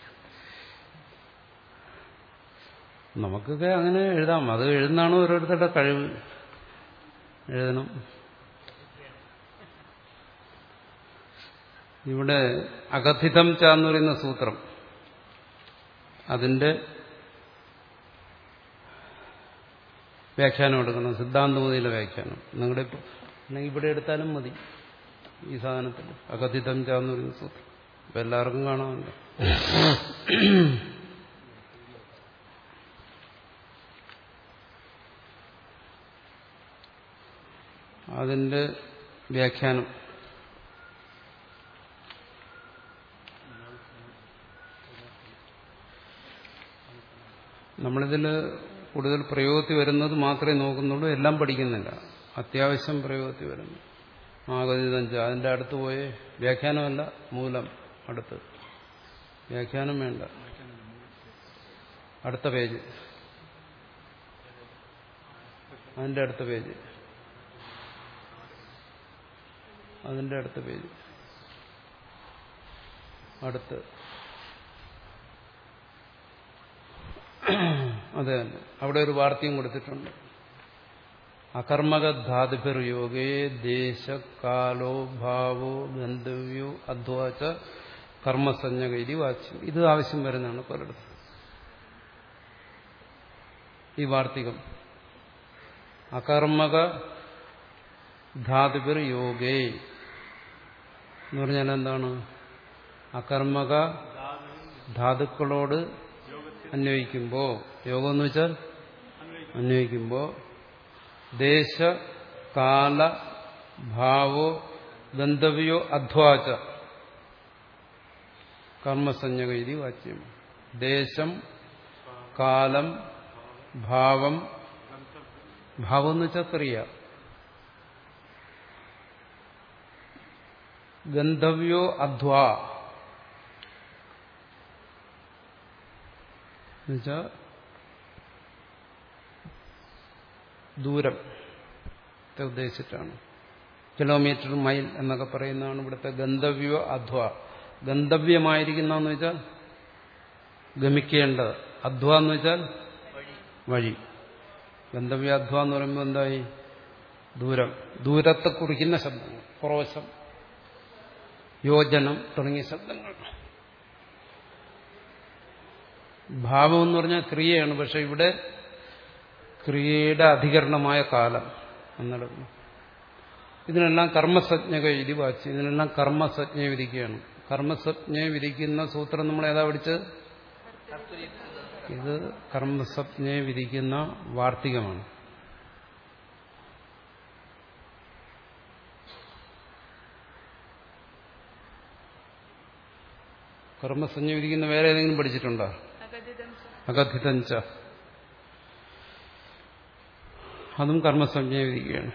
നമുക്കൊക്കെ അങ്ങനെ എഴുതാം അത് എഴുതുന്നതാണ് ഓരോരുത്തരുടെ കഴിവ് എഴുതണം ഇവിടെ അകഥിതം ച എന്ന് പറയുന്ന സൂത്രം അതിന്റെ വ്യാഖ്യാനം എടുക്കണം സിദ്ധാന്തമതിയിലെ വ്യാഖ്യാനം നിങ്ങളുടെ ഇപ്പൊ അല്ലെങ്കിൽ ഇവിടെ എടുത്താലും മതി ഈ സാധനത്തിൽ അകഥിതം ച എന്ന് പറയുന്ന സൂത്രം ഇപ്പൊ എല്ലാവർക്കും കാണാമല്ലോ അതിന്റെ വ്യാഖ്യാനം നമ്മളിതിൽ കൂടുതൽ പ്രയോഗത്തിൽ വരുന്നത് മാത്രമേ നോക്കുന്നുള്ളൂ എല്ലാം പഠിക്കുന്നില്ല അത്യാവശ്യം പ്രയോഗത്തിൽ വരുന്നു ആഗതിതഞ്ച് അതിൻ്റെ അടുത്ത് പോയി വ്യാഖ്യാനമല്ല മൂലം അടുത്ത് വ്യാഖ്യാനം വേണ്ട അടുത്ത പേജ് അതിൻ്റെ അടുത്ത പേജ് അതിൻ്റെ അടുത്ത പേജ് അടുത്ത് അതെ തന്നെ അവിടെ ഒരു വാർത്തയും കൊടുത്തിട്ടുണ്ട് അകർമ്മകധാതുഭിർ യോഗേ ദേശകാലോ ഭാവോ ഗന്ധവ്യോ അധ്വാച കർമ്മസഞ്ജകൈരി വാച്യം ഇത് ആവശ്യം വരുന്നതാണ് പലയിടത്തും ഈ വാർത്തികം അകർമ്മക ധാതുഭിർ യോഗേ എന്ന് പറഞ്ഞാൽ എന്താണ് അകർമ്മക ധാതുക്കളോട് അന്വയിക്കുമ്പോൾ യോഗം എന്ന് വെച്ചാൽ അന്വയിക്കുമ്പോൾ ദേശ കാല ഭാവോ ഗന്ധവ്യോ അധ്വാച കർമ്മസഞ്ജകൈതി വാച്യം ദേശം കാലം ഭാവം ഭാവം എന്ന് വെച്ചാൽ ക്രിയ ഗന്ധവ്യോ അധ്വാ എന്നുവെച്ചാൽ ദൂരം ഉദ്ദേശിച്ചിട്ടാണ് കിലോമീറ്റർ മൈൽ എന്നൊക്കെ പറയുന്നതാണ് ഇവിടുത്തെ ഗന്ധവ്യോ അധ്വ ഗന്ധവ്യമായിരിക്കുന്നതെന്ന് വെച്ചാൽ ഗമിക്കേണ്ടത് അധ്വ എന്ന് വെച്ചാൽ വഴി ഗന്ധവ്യാധ്വ എന്ന് പറയുമ്പോൾ എന്തായി ദൂരം ദൂരത്തെ കുറിക്കുന്ന ശബ്ദങ്ങൾ ക്രോശം യോജനം തുടങ്ങിയ ശബ്ദങ്ങൾ ഭാവം എന്ന് പറഞ്ഞാൽ ക്രിയയാണ് പക്ഷെ ഇവിടെ ക്രിയയുടെ അധികരണമായ കാലം എന്നെടുക്കുന്നു ഇതിനെല്ലാം കർമ്മസജ്ഞക എഴുതി വാച്ച് ഇതിനെല്ലാം കർമ്മസജ്ഞയെ വിധിക്കുകയാണ് കർമ്മസജ്ഞയെ വിധിക്കുന്ന സൂത്രം നമ്മൾ ഏതാ പഠിച്ചത് ഇത് കർമ്മസജ്ഞയെ വിധിക്കുന്ന വാർത്തികമാണ് കർമ്മസഞ്ജ വിധിക്കുന്ന വേറെ ഏതെങ്കിലും പഠിച്ചിട്ടുണ്ടോ അകഥിതം ച. അകഥിതഞ്ച അതും കർമ്മസഞ്ജയെ വിധിക്കുകയാണ്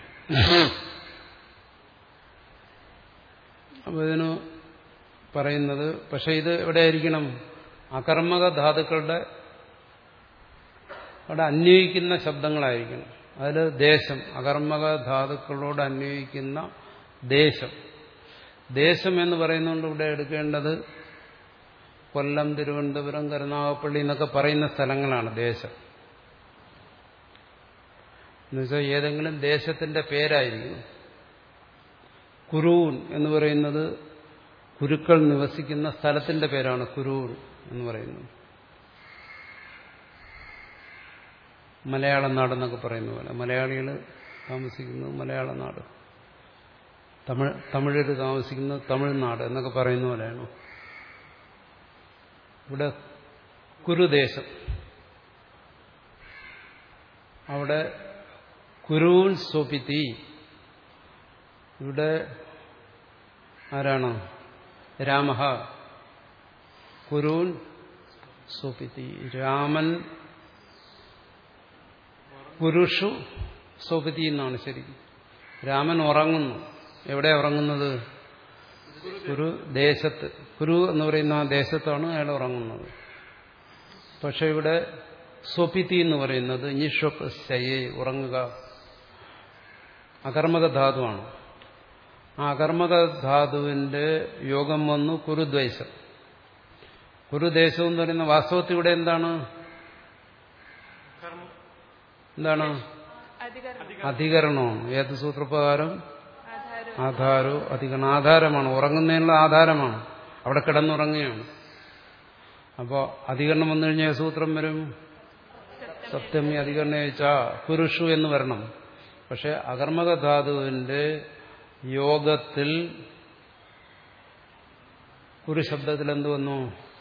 അപ്പൊ ഇതിന് പറയുന്നത് പക്ഷെ ഇത് എവിടെയായിരിക്കണം അകർമ്മക ധാതുക്കളുടെ അവിടെ അന്വയിക്കുന്ന ശബ്ദങ്ങളായിരിക്കണം അതിൽ ദേശം അകർമ്മക ധാതുക്കളോട് അന്വയിക്കുന്ന ദേശം ദേശം എന്ന് പറയുന്നതുകൊണ്ട് ഇവിടെ എടുക്കേണ്ടത് കൊല്ലം തിരുവനന്തപുരം കരുനാഗപ്പള്ളി എന്നൊക്കെ പറയുന്ന സ്ഥലങ്ങളാണ് ദേശം എന്നുവെച്ചാൽ ഏതെങ്കിലും ദേശത്തിന്റെ പേരായിരിക്കും കുരൂൻ എന്ന് പറയുന്നത് കുരുക്കൾ നിവസിക്കുന്ന സ്ഥലത്തിന്റെ പേരാണ് കുരൂൻ എന്ന് പറയുന്നത് മലയാള നാടെന്നൊക്കെ പറയുന്ന പോലെ മലയാളികൾ താമസിക്കുന്നത് മലയാള നാട് തമിഴ് തമിഴർ താമസിക്കുന്നത് തമിഴ്നാട് എന്നൊക്കെ പറയുന്ന പോലെയാണ് ഇവിടെ കുരുദേശം അവിടെ കുരൂൻ സ്വപിതി ഇവിടെ ആരാണ് രാമ കുരൂൻ സ്വപിതി രാമൻ പുരുഷു സ്വപിതി എന്നാണ് ശരിക്കും രാമൻ ഉറങ്ങുന്നു എവിടെ ഉറങ്ങുന്നത് കുരു ദേശത്ത് കുരു എന്ന് പറയുന്ന ആ ദേശത്താണ് അയാൾ ഉറങ്ങുന്നത് പക്ഷെ ഇവിടെ സ്വപിതി എന്ന് പറയുന്നത് നിഷപ്പ് ശയെ ഉറങ്ങുക അകർമ്മക ധാതുവാണ് ആ അകർമ്മക ധാതുവിന്റെ യോഗം വന്നു കുരുദ്വൈസം കുരുദേശം എന്ന് പറയുന്ന വാസ്തവത്തിൽ ഇവിടെ എന്താണ് കർമ്മം എന്താണ് അധികരണം അധികരണമാണ് ഏത് സൂത്രപ്രകാരം ആധാരം ആധാരോ അധികരണം ആധാരമാണ് ഉറങ്ങുന്നതിനുള്ള ആധാരമാണ് അവിടെ കിടന്നുറങ്ങുകയാണ് അപ്പോൾ അധികരണം വന്നു കഴിഞ്ഞാൽ ഏത് സൂത്രം വരും സപ്തമി അധികരണ വെച്ചാ പുരുഷു എന്ന് വരണം പക്ഷെ അകർമ്മക ധാതുവിന്റെ യോഗത്തിൽ ഒരു ശബ്ദത്തിൽ എന്ത് വന്നു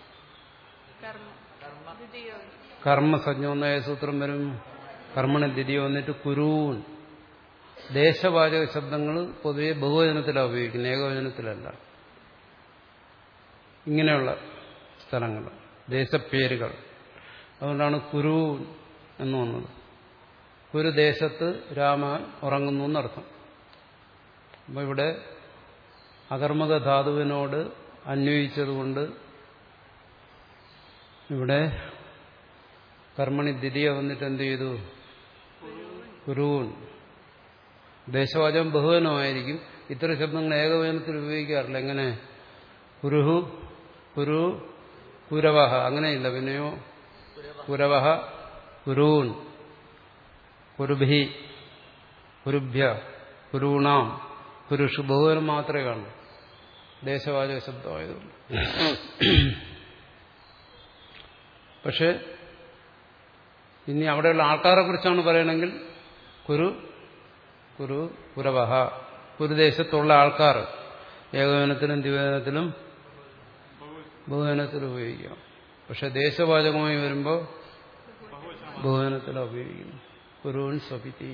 കർമ്മ ദ്വിതീയ കർമ്മസഞ്ജ എന്ന സൂത്രം വരും കർമ്മണ ദ്വിതീയ വന്നിട്ട് കുരൂൻ ദേശവാചക ശബ്ദങ്ങൾ പൊതുവെ ബഹുവചനത്തിലാണ് ഉപയോഗിക്കുന്നത് ഏകവചനത്തിലല്ല ഇങ്ങനെയുള്ള സ്ഥലങ്ങൾ ദേശപ്പേരുകൾ അതുകൊണ്ടാണ് കുരു എന്ന് വന്നത് കുരു ദേശത്ത് രാമൻ ഉറങ്ങുന്നു എന്നർത്ഥം അപ്പോൾ ഇവിടെ അകർമ്മക ധാതുവിനോട് അന്വയിച്ചതുകൊണ്ട് ഇവിടെ കർമ്മണി ദ്വിതീയ വന്നിട്ട് എന്ത് ചെയ്തു കുരുവൻ ദേശവാചകം ബഹുവനമായിരിക്കും ഇത്തരം ശബ്ദങ്ങൾ ഏകവചനത്തിൽ ഉപയോഗിക്കാറില്ല എങ്ങനെ കുരുഹു കുരു കുരവഹ അങ്ങനെയില്ല പിന്നെയോ കുരവഹ കുരൂൻ കുരുഭി കുരുഭ്യ കുരൂണാം കുരുഷു ബഹുവനം മാത്രമേ കാണൂ ദേശവാചക ശബ്ദമായതുകൊണ്ട് പക്ഷെ ഇനി അവിടെയുള്ള ആൾക്കാരെ കുറിച്ചാണ് പറയണമെങ്കിൽ കുരു കുരു കുരവഹ കുരുദേശത്തുള്ള ആൾക്കാർ ഏകവചനത്തിലും ദ്വിവചനത്തിലും ബഹുവചനത്തിലും ഉപയോഗിക്കാം പക്ഷെ ദേശവാചകമായി വരുമ്പോൾ ബഹുവചനത്തിലാണ് ഉപയോഗിക്കുന്നു കുരുവൻ സ്വപിത്തി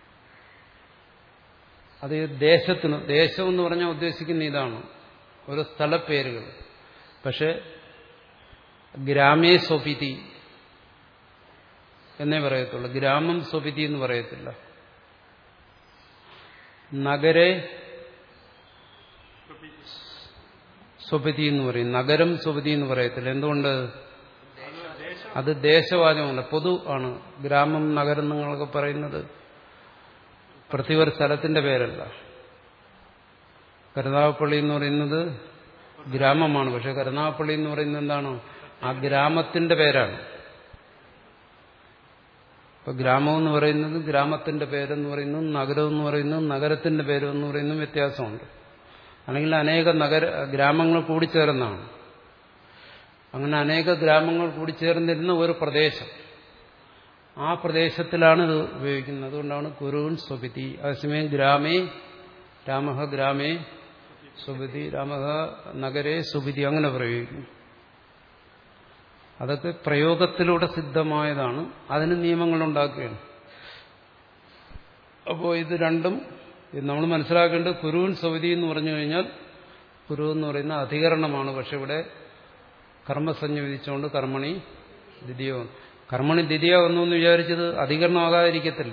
അത് ഈ ദേശത്തിന് ദേശം എന്ന് പറഞ്ഞാൽ ഉദ്ദേശിക്കുന്ന ഇതാണ് ഓരോ സ്ഥലപ്പേരുകൾ പക്ഷെ ഗ്രാമേ സ്വപിതി എന്നേ പറയത്തുള്ളൂ ഗ്രാമം സ്വപിതി എന്ന് പറയത്തില്ല നഗരെ സ്വപതി എന്ന് പറയും നഗരം സ്വപതി എന്ന് പറയത്തില്ല എന്തുകൊണ്ട് അത് ദേശവാചകമല്ല പൊതു ആണ് ഗ്രാമം നഗരം നിങ്ങളൊക്കെ പറയുന്നത് പ്രത്യേക ഒരു സ്ഥലത്തിന്റെ പേരല്ല കരുനാഗപ്പള്ളി എന്ന് പറയുന്നത് ഗ്രാമമാണ് പക്ഷെ കരുനാഗപ്പള്ളി എന്ന് പറയുന്നത് എന്താണ് ആ ഗ്രാമത്തിന്റെ പേരാണ് ഇപ്പൊ ഗ്രാമം എന്ന് പറയുന്നത് ഗ്രാമത്തിന്റെ പേരെന്ന് പറയുന്നതും നഗരം എന്ന് പറയുന്നതും നഗരത്തിന്റെ പേരെന്ന് പറയുന്നതും വ്യത്യാസമുണ്ട് അല്ലെങ്കിൽ അനേക നഗര ഗ്രാമങ്ങൾ കൂടിച്ചേർന്നാണ് അങ്ങനെ അനേക ഗ്രാമങ്ങൾ കൂടിച്ചേർന്നിരുന്ന ഒരു പ്രദേശം ആ പ്രദേശത്തിലാണ് ഇത് ഉപയോഗിക്കുന്നത് അതുകൊണ്ടാണ് കുരുവൻ സ്വപിതി അതേസമയം ഗ്രാമേ രാമഹ ഗ്രാമേ സ്വപിതി രാമഹ നഗരേ സുപിതി അങ്ങനെ പ്രയോഗിക്കുന്നു അതൊക്കെ പ്രയോഗത്തിലൂടെ സിദ്ധമായതാണ് അതിന് നിയമങ്ങൾ ഉണ്ടാക്കുകയാണ് അപ്പോൾ ഇത് രണ്ടും ഇത് നമ്മൾ മനസ്സിലാക്കേണ്ടത് കുരുവൻ സവിതി എന്ന് പറഞ്ഞു കഴിഞ്ഞാൽ കുരു എന്ന് പറയുന്ന അധികരണമാണ് പക്ഷെ ഇവിടെ കർമ്മസഞ്ജ വിധിച്ചുകൊണ്ട് കർമ്മണി ദ്വിതീയ കർമ്മണി ദ്വിതീയ വന്നു എന്ന് വിചാരിച്ചത് അധികരണമാകാതിരിക്കത്തില്ല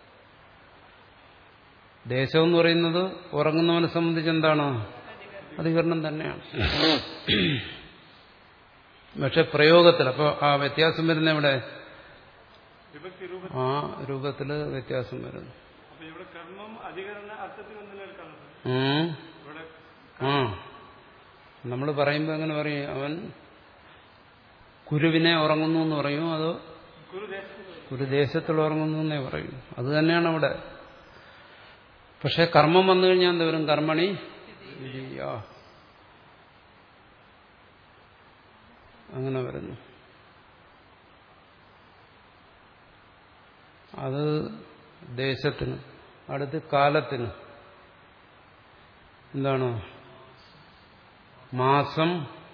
ദേശം എന്ന് പറയുന്നത് ഉറങ്ങുന്നവനെ സംബന്ധിച്ച് എന്താണ് അധികരണം തന്നെയാണ് പക്ഷെ പ്രയോഗത്തിൽ അപ്പോൾ ആ വ്യത്യാസം വരുന്ന ഇവിടെ വിഭക്തി രൂപ ആ രൂപത്തില് വ്യത്യാസം വരുന്നു അപ്പൊ ഇവിടെ കർമ്മം അധികരണ അർത്ഥത്തിൽ ഒന്നും എടുക്കാനുണ്ട് ഉം. ഇവിടെ ആ നമ്മൾ പറയുമ്പോൾ എങ്ങനെ പറയും അവൻ കുരുവിനെ ഉറങ്ങുന്നു എന്ന് പറയും അതോ കുരുദേശത്ത് ഒരു ദേശത്തിൽ ഉറങ്ങുന്നു എന്നേ പറയും അത് തന്നെയാണ് അവിടെ പക്ഷെ കർമ്മം വന്നു കഴിഞ്ഞാൽ എന്താ വരും കർമ്മണി ദ്വിതീയ. അങ്ങനെ വരുന്നു അത് ദേശത്തിന് അടുത്ത് കാലത്തിന് എന്താണ് മാസം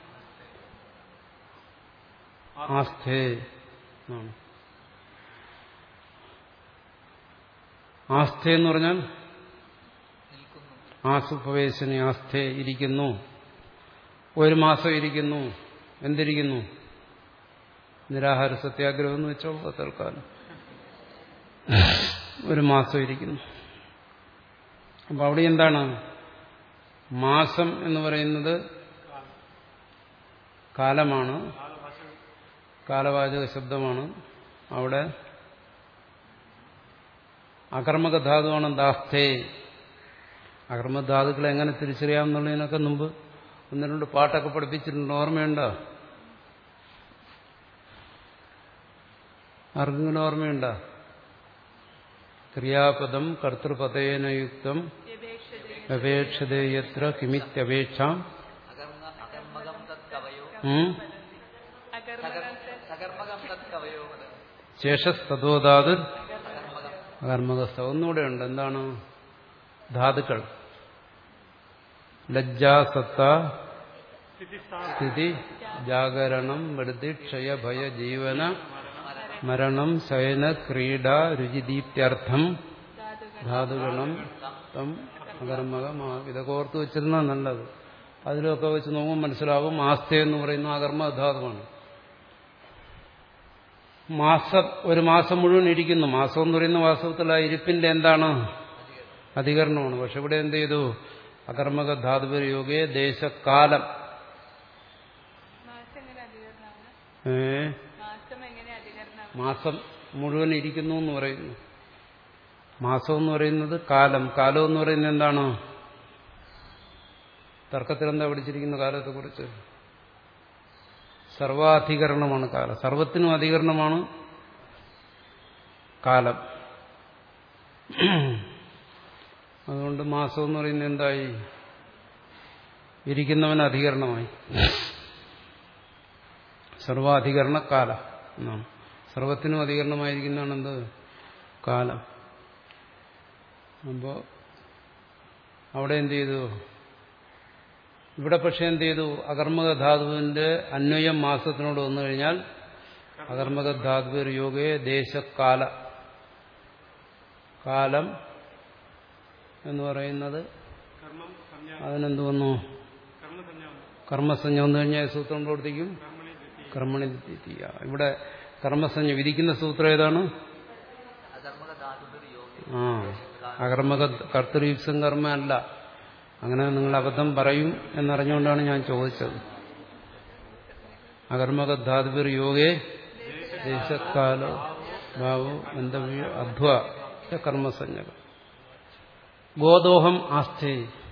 ആസ്ഥേ എന്നാണ് ആസ്ഥ എന്ന് പറഞ്ഞാൽ നിൽക്കുന്നു ആസുപവേശന ആസ്ഥ ഇരിക്കുന്നു ഒരു മാസം ഇരിക്കുന്നു എന്തിരിക്കുന്നു നിരാഹാര സത്യാഗ്രഹം എന്ന് വെച്ചോ തൽക്കാലം ഒരു മാസം ഇരിക്കുന്നു അപ്പൊ അവിടെ എന്താണ് മാസം എന്ന് പറയുന്നത് കാലമാണ് കാലവാചക ശബ്ദമാണ് അവിടെ അകർമ്മകധാതുവാണ് ദാസ്തേ അകർമ്മധാതുക്കളെ എങ്ങനെ തിരിച്ചറിയാമെന്നുള്ളതിനൊക്കെ മുമ്പ് ഒന്ന് രണ്ട് പാട്ടൊക്കെ പഠിപ്പിച്ചിട്ടുണ്ട് ഓർമ്മയുണ്ടോ ആർക്കെങ്കിലും ഓർമ്മയുണ്ടോ ക്രിയാപദം കർത്തൃപതേനയുക്തം വ്യപേക്ഷതേ അപേക്ഷതയത്ര കിമിത്യപേക്ഷാം അകർമ്മ അകർമ്മകം തത് കവയോ ഉം? അകർമ്മകത്തെ സകർമ്മകം തത് കവയോ അത് ശേഷസ്തതോധാത് അകർമ്മകം അകർമ്മകസ്ഥ ഒന്നുകൂടെ ഉണ്ട് എന്താണ് ധാതുക്കൾ ലജ്ജാസത്ത സ്ഥിതി ജാഗരണം മൃതി ക്ഷയ ഭയ ജീവന മരണം ശയന ക്രീഡ രുചിദീപ്ത്യർത്ഥം ധാതുഗണം തം അകർമ്മകം ആ- ഇതൊക്കെ ഓർത്ത് വെച്ചിരുന്നാൽ നല്ലത് അതിലൊക്കെ വെച്ച് നോക്കുമ്പോൾ മനസ്സിലാവും ആസ്ത എന്ന് പറയുന്ന അകർമ്മധാതുവാണ് മാസം ഒരു മാസം മുഴുവൻ ഇരിക്കുന്നു മാസം എന്ന് പറയുന്ന വാസ്തവത്തിൽ ആ ഇരിപ്പിന്റെ എന്താണ് അധികരണമാണ് പക്ഷെ ഇവിടെ എന്ത് ചെയ്തു അകർമ്മക ധാതുപരയോഗേ ദേശകാലം മാസം എങ്ങനെ അധികരണമാണ് ഏ മാസം എങ്ങനെ അധികരണമാണ് മാസം മുഴുവൻ ഇരിക്കുന്നു എന്ന് പറയുന്നു മാസം എന്ന് പറയുന്നത് കാലം കാലം എന്ന് പറയുന്നത് എന്താണ് തർക്കത്തിൽ എന്താ പഠിച്ചിരിക്കുന്ന കാലത്തെക്കുറിച്ച് സർവാധികരണമാണ് കാലം സർവത്തിനും അധികരണമാണ് കാലം അതുകൊണ്ട് മാസം എന്ന് പറയുന്നത് എന്തായി ഇരിക്കുന്നവൻ അധികരണമായി സർവാധികരണ കാല എന്നാണ് സർവത്തിനും അധികരണമായിരിക്കുന്നതാണ് എന്ത് കാലം അപ്പോ അവിടെ എന്ത് ചെയ്തു ഇവിടെ പക്ഷെ എന്ത് ചെയ്തു അകർമ്മക ധാതുവിന്റെ അന്വയം മാസത്തിനോട് വന്നു കഴിഞ്ഞാൽ അകർമ്മക ധാതു യോഗയെ ദേശകാല കാലം എന്ന് പറയുന്നത് കർമ്മം സംജ്ഞ അതിനെന്ത് വന്നു കർമ്മസഞ്ജ വന്നു. കർമ്മസഞ്ജ വന്നു കഴിഞ്ഞാൽ സൂത്രം പ്രവർത്തിക്കും കർമ്മണി ദ്വിതീയ. കർമ്മണി ദ്വിതീയ ഇവിടെ കർമ്മസഞ്ജ വിധിക്കുന്ന സൂത്രം ഏതാണ് അകർമ്മക ധാതുവിന്റെ യോഗി ആ അകർമ്മക കർത്തൃയുക്സം കർമ്മ അല്ല അങ്ങനെ നിങ്ങൾ അബദ്ധം പറയും എന്നറിഞ്ഞുകൊണ്ടാണ് ഞാൻ ചോദിച്ചത് അകർമ്മക ധാതുവിർ യോഗേ ദേശക്കാല ഭാവു എന്തവ്യ അധ്വ കർമ്മസഞ്ജക ഗോദോഹം ആസ്ഥേ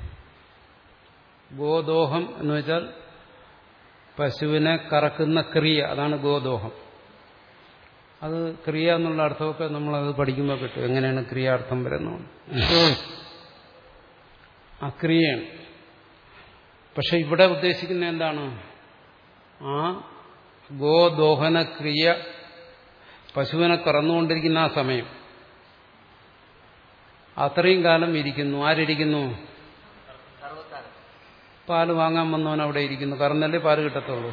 ഗോദോഹം എന്ന് വെച്ചാൽ പശുവിനെ കറക്കുന്ന ക്രിയ അതാണ് ഗോദോഹം അത് ക്രിയ എന്നുള്ള അർത്ഥമൊക്കെ നമ്മളത് പഠിക്കുമ്പോൾ കിട്ടും എങ്ങനെയാണ് ക്രിയാർത്ഥം വരുന്നത് ആ ക്രിയയാണ് പക്ഷെ ഇവിടെ ഉദ്ദേശിക്കുന്ന എന്താണ് ആ ഗോദോഹന ക്രിയ പശുവിനെ കറന്നുകൊണ്ടിരിക്കുന്ന ആ സമയം അത്രയും കാലം ഇരിക്കുന്നു ആരിയ്ക്കുന്നു സർവക്കാലം പാല് വാങ്ങാൻ വന്നവൻ അവിടെ ഇരിക്കുന്നു കറന്നല്ലേ പാല് കിട്ടത്തുള്ളൂ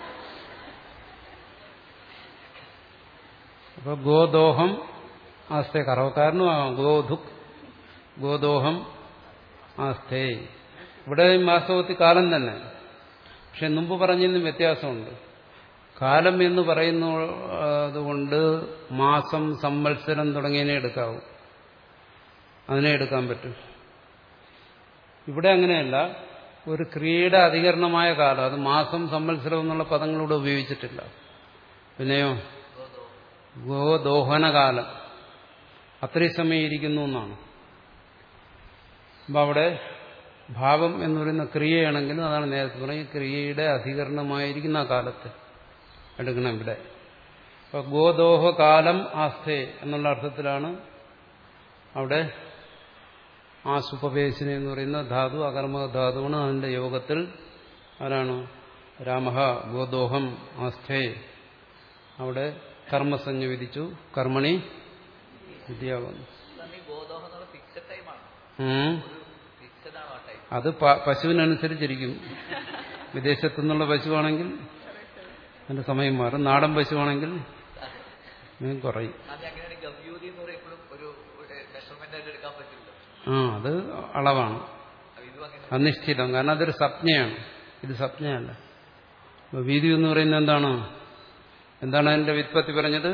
അപ്പൊ ഗോദോഹം ആസ്തേ കറവക്കാരനും ആവാം ഗോധുക് ഗോദോഹം ആസ്തേ ഇവിടെ വാസ്തവത്തിൽ കാലം തന്നെ പക്ഷെ മുമ്പ് പറഞ്ഞതിനും വ്യത്യാസമുണ്ട് കാലം എന്ന് പറയുന്നതുകൊണ്ട് മാസം സംവത്സരം തുടങ്ങിയതിനെ എടുക്കാവൂ അതിനെ എടുക്കാൻ പറ്റും ഇവിടെ അങ്ങനെയല്ല ഒരു ക്രിയയുടെ അധികരണമായ കാലം അത് മാസം സംവത്സരം എന്നുള്ള പദങ്ങളിലൂടെ ഉപയോഗിച്ചിട്ടില്ല പിന്നെയോ ഗോദോഹനകാലം അത്രയും സമയം ഇരിക്കുന്നു എന്നാണ് അപ്പം അവിടെ ഭാവം എന്ന് പറയുന്ന ക്രിയയാണെങ്കിലും അതാണ് നേരത്തെ പറഞ്ഞ ക്രിയയുടെ അധികരണമായിരിക്കുന്ന ആ കാലത്ത് എടുക്കണം ഇവിടെ അപ്പൊ ഗോദോഹകാലം ആസ്ഥേ എന്നുള്ള അർത്ഥത്തിലാണ് അവിടെ ആ സുപവേശന എന്ന് പറയുന്ന ധാതു അകർമ്മ ധാതുവാണ് അതിന്റെ യോഗത്തിൽ ആരാണ് രാമ ഗോദോഹം ആസ്ഥേ അവിടെ കർമ്മസഞ്ജ വിധിച്ചു കർമ്മണി വിദ്യാവുന്നു സ്വാമി ഗോദോഹം എന്നുള്ള ഫിക്സഡ് ടൈമാണ് ഉം. ഒരു ഫിക്സഡ് ആണ് ആ ടൈം അത് പ- പശുവിനനുസരിച്ചിരിക്കും വിദേശത്തു നിന്നുള്ള പശുവാണെങ്കിൽ അതിന്റെ സമയം മാറും നാടൻ പശുവാണെങ്കിൽ ഇതിന് കുറയും അത് അങ്ങനെയാണ് ഗവ്യൂതി എന്ന് പറയുമ്പോഴും ഒരു മെഷർമെന്റ് ആയിട്ട് എടുക്കാൻ പറ്റില്ല ആ അത് അളവാണ് അപ്പൊ ഇതും അങ്ങനെ അനിശ്ചിതം കാരണം അതൊരു സംജ്ഞയാണ് ഇത് സംജ്ഞയല്ല അപ്പൊ വീതി എന്ന് പറയുന്നത് എന്താണ് എന്താണ് അതിന്റെ വ്യുത്പത്തി പറഞ്ഞത്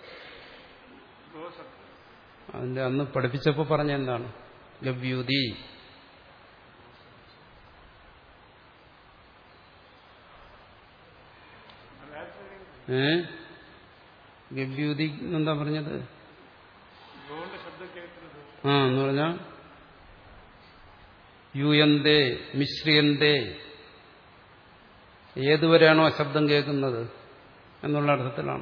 അതിന്റെ അന്ന് പഠിപ്പിച്ചപ്പോൾ പറഞ്ഞ എന്താണ് ഗവ്യൂതി ഏ ഗവ്യൂതി എന്താ പറഞ്ഞത് ഗോവിന്റെ ശബ്ദം കേൾക്കുന്നത് ആ എന്ന് പറഞ്ഞ യൂയന്തേ മിശ്രിയന്തേ ഏതുവരെയാണോ ആ ശബ്ദം കേൾക്കുന്നത് എന്നുള്ള അർത്ഥത്തിലാണ്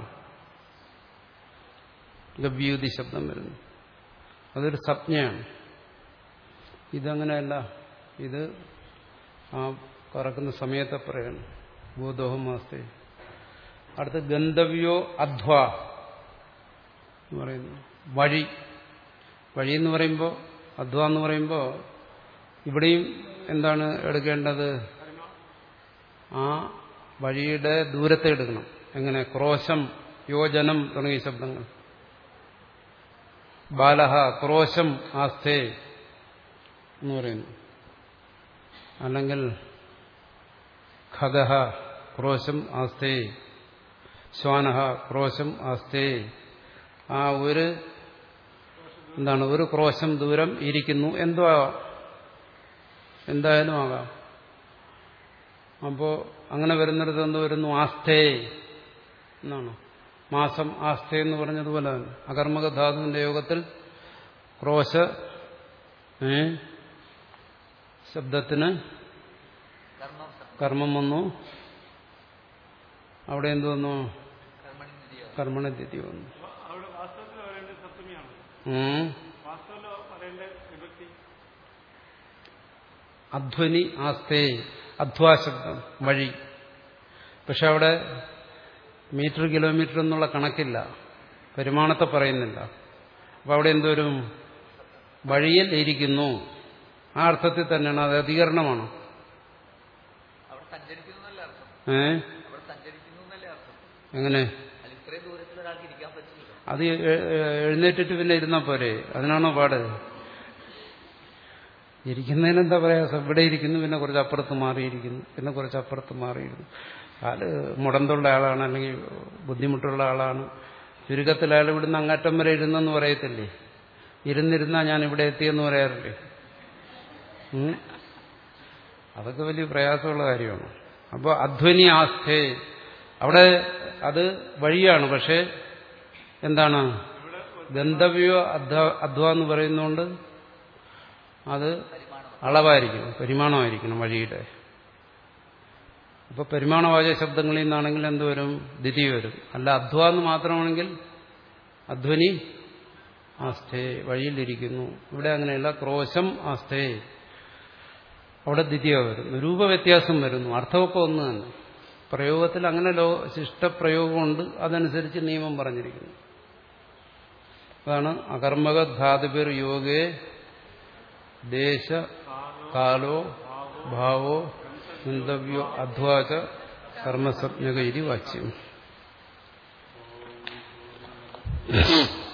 ഗവ്യൂതി ശബ്ദം വരുന്നത് അതൊരു സംജ്ഞയാണ് ഇതങ്ങനെയല്ല ഇത് ആ കറക്കുന്ന സമയത്തെ പറയണം ഭൂദോഹം മാസത്തെ അടുത്ത് ഗന്ധവ്യോ അധ്വ എന്ന് പറയുന്നു വഴി വഴി എന്ന് പറയുമ്പോൾ അധ്വ എന്ന് പറയുമ്പോൾ ഇവിടെയും എന്താണ് എടുക്കേണ്ടത് ആ വഴിയുടെ ദൂരത്തെ എടുക്കണം എങ്ങനെ ക്രോശം യോജനം തുടങ്ങിയ ശബ്ദങ്ങൾ ബാലഹ ക്രോശം ആസ്ഥേ എന്ന് പറയുന്നു അല്ലെങ്കിൽ ഖഗഹ ക്രോശം ആസ്ഥേ ശ്വാനഹ ക്രോശം ആസ്ഥേ ആ ഒരു എന്താണ് ഒരു ക്രോശം ദൂരം ഇരിക്കുന്നു എന്തോ ആവാം എന്തായാലും ആകാം അപ്പോ അങ്ങനെ വരുന്നിടത്ത് എന്ത് വരുന്നു ആസ്ഥേ എന്നാണ് മാസം ആസ്ഥ എന്ന് പറഞ്ഞതുപോലെ തന്നെ അകർമ്മക ധാതുവിന്റെ യോഗത്തിൽ ക്രോശ ഏ ശബ്ദത്തിന് കർമ്മം സ- കർമ്മം വന്നു അവിടെ എന്ത് വന്നു കർമ്മണി നിധിയോ കർമ്മണ തിഥി വന്നു അപ്പൊ അവിടെ വാസ്തവത്തിൽ പറയേണ്ടത് സപ്തമിയാണ് ഉം. വാസ്തവത്തിൽ പറയേണ്ട വിഭക്തി അധ്വനി ആസ്തേ അധ്വാശബ്ദം വഴി പക്ഷെ അവിടെ മീറ്റർ കിലോമീറ്റർ എന്നുള്ള കണക്കില്ല പരിമാണത്തെ പറയുന്നില്ല അപ്പൊ അവിടെ എന്തോരും വഴിയിൽ ഇരിക്കുന്നു ആ അർത്ഥത്തിൽ തന്നെയാണ് അത് അധികരണമാണ് അവിടെ സഞ്ചരിക്കുന്നു എന്നല്ലേ അർത്ഥം ഏ അവിടെ സഞ്ചരിക്കുന്നു എന്നല്ലേ അർത്ഥം എങ്ങനെ അല്ല ഇത്രയും ദൂരത്തിൽ ഒരാൾക്ക് ഇരിക്കാൻ പറ്റില്ല അത് എ- എ- എഴുന്നേറ്റിട്ട് പിന്നെ ഇരുന്നാ പോരെ അതിനാണോ പാട് ഇരിക്കുന്നതിന് എന്താ പറയാ ഇവിടെ ഇരിക്കുന്നു പിന്നെ കുറച്ച് അപ്പുറത്ത് മാറിയിരിക്കുന്നു പിന്നെ കുറച്ച് അപ്പുറത്ത് മാറിയിരുന്നു ആള് മുടന്തുള്ള ആളാണ് അല്ലെങ്കിൽ ബുദ്ധിമുട്ടുള്ള ആളാണ് ചുരുക്കത്തിൽ അയാൾ ഇവിടുന്ന് അങ്ങറ്റം വരെ ഇരുന്നെന്ന് പറയത്തില്ലേ ഇരുന്നിരുന്നാ ഞാൻ ഇവിടെ എത്തിയെന്ന് പറയാറില്ലേ ഉം? അതൊക്കെ വലിയ പ്രയാസമുള്ള കാര്യമാണ് അപ്പോൾ അധ്വനി ആസ്ഥേ അവിടെ അത് വഴിയാണ് പക്ഷേ എന്താണ് ഗന്ധവ്യോ അധ്വ അധ്വ എന്ന് പറയുന്നതുകൊണ്ട് അത് അളവായിരിക്കണം പരിമാണമായിരിക്കണം വഴിയുടെ അപ്പൊ പരിമാണവാചക ശബ്ദങ്ങളിൽ നിന്നാണെങ്കിൽ എന്ത് വരും ദ്വിതി വരും അല്ല അധ്വ എന്ന് മാത്രമാണെങ്കിൽ അധ്വനി ആസ്ഥേ വഴിയിലിരിക്കുന്നു ഇവിടെ അങ്ങനെയല്ല ക്രോശം ആസ്ഥേ അവിടെ ദ്വിതീയ വരുന്നു രൂപവ്യത്യാസം വരുന്നു അർത്ഥമൊക്കെ ഒന്ന് തന്നെ പ്രയോഗത്തിൽ അങ്ങനെ ലോ ശിഷ്ടപ്രയോഗമുണ്ട് അതനുസരിച്ച് നിയമം പറഞ്ഞിരിക്കുന്നു അതാണ് അകർമ്മക ധാതുപേർ യോഗേ ദേശ കാലോ ഭാവോ ഗന്ധവ്യോ അധ്വാച കർമ്മസജ്ഞക ഇരി വാച്യം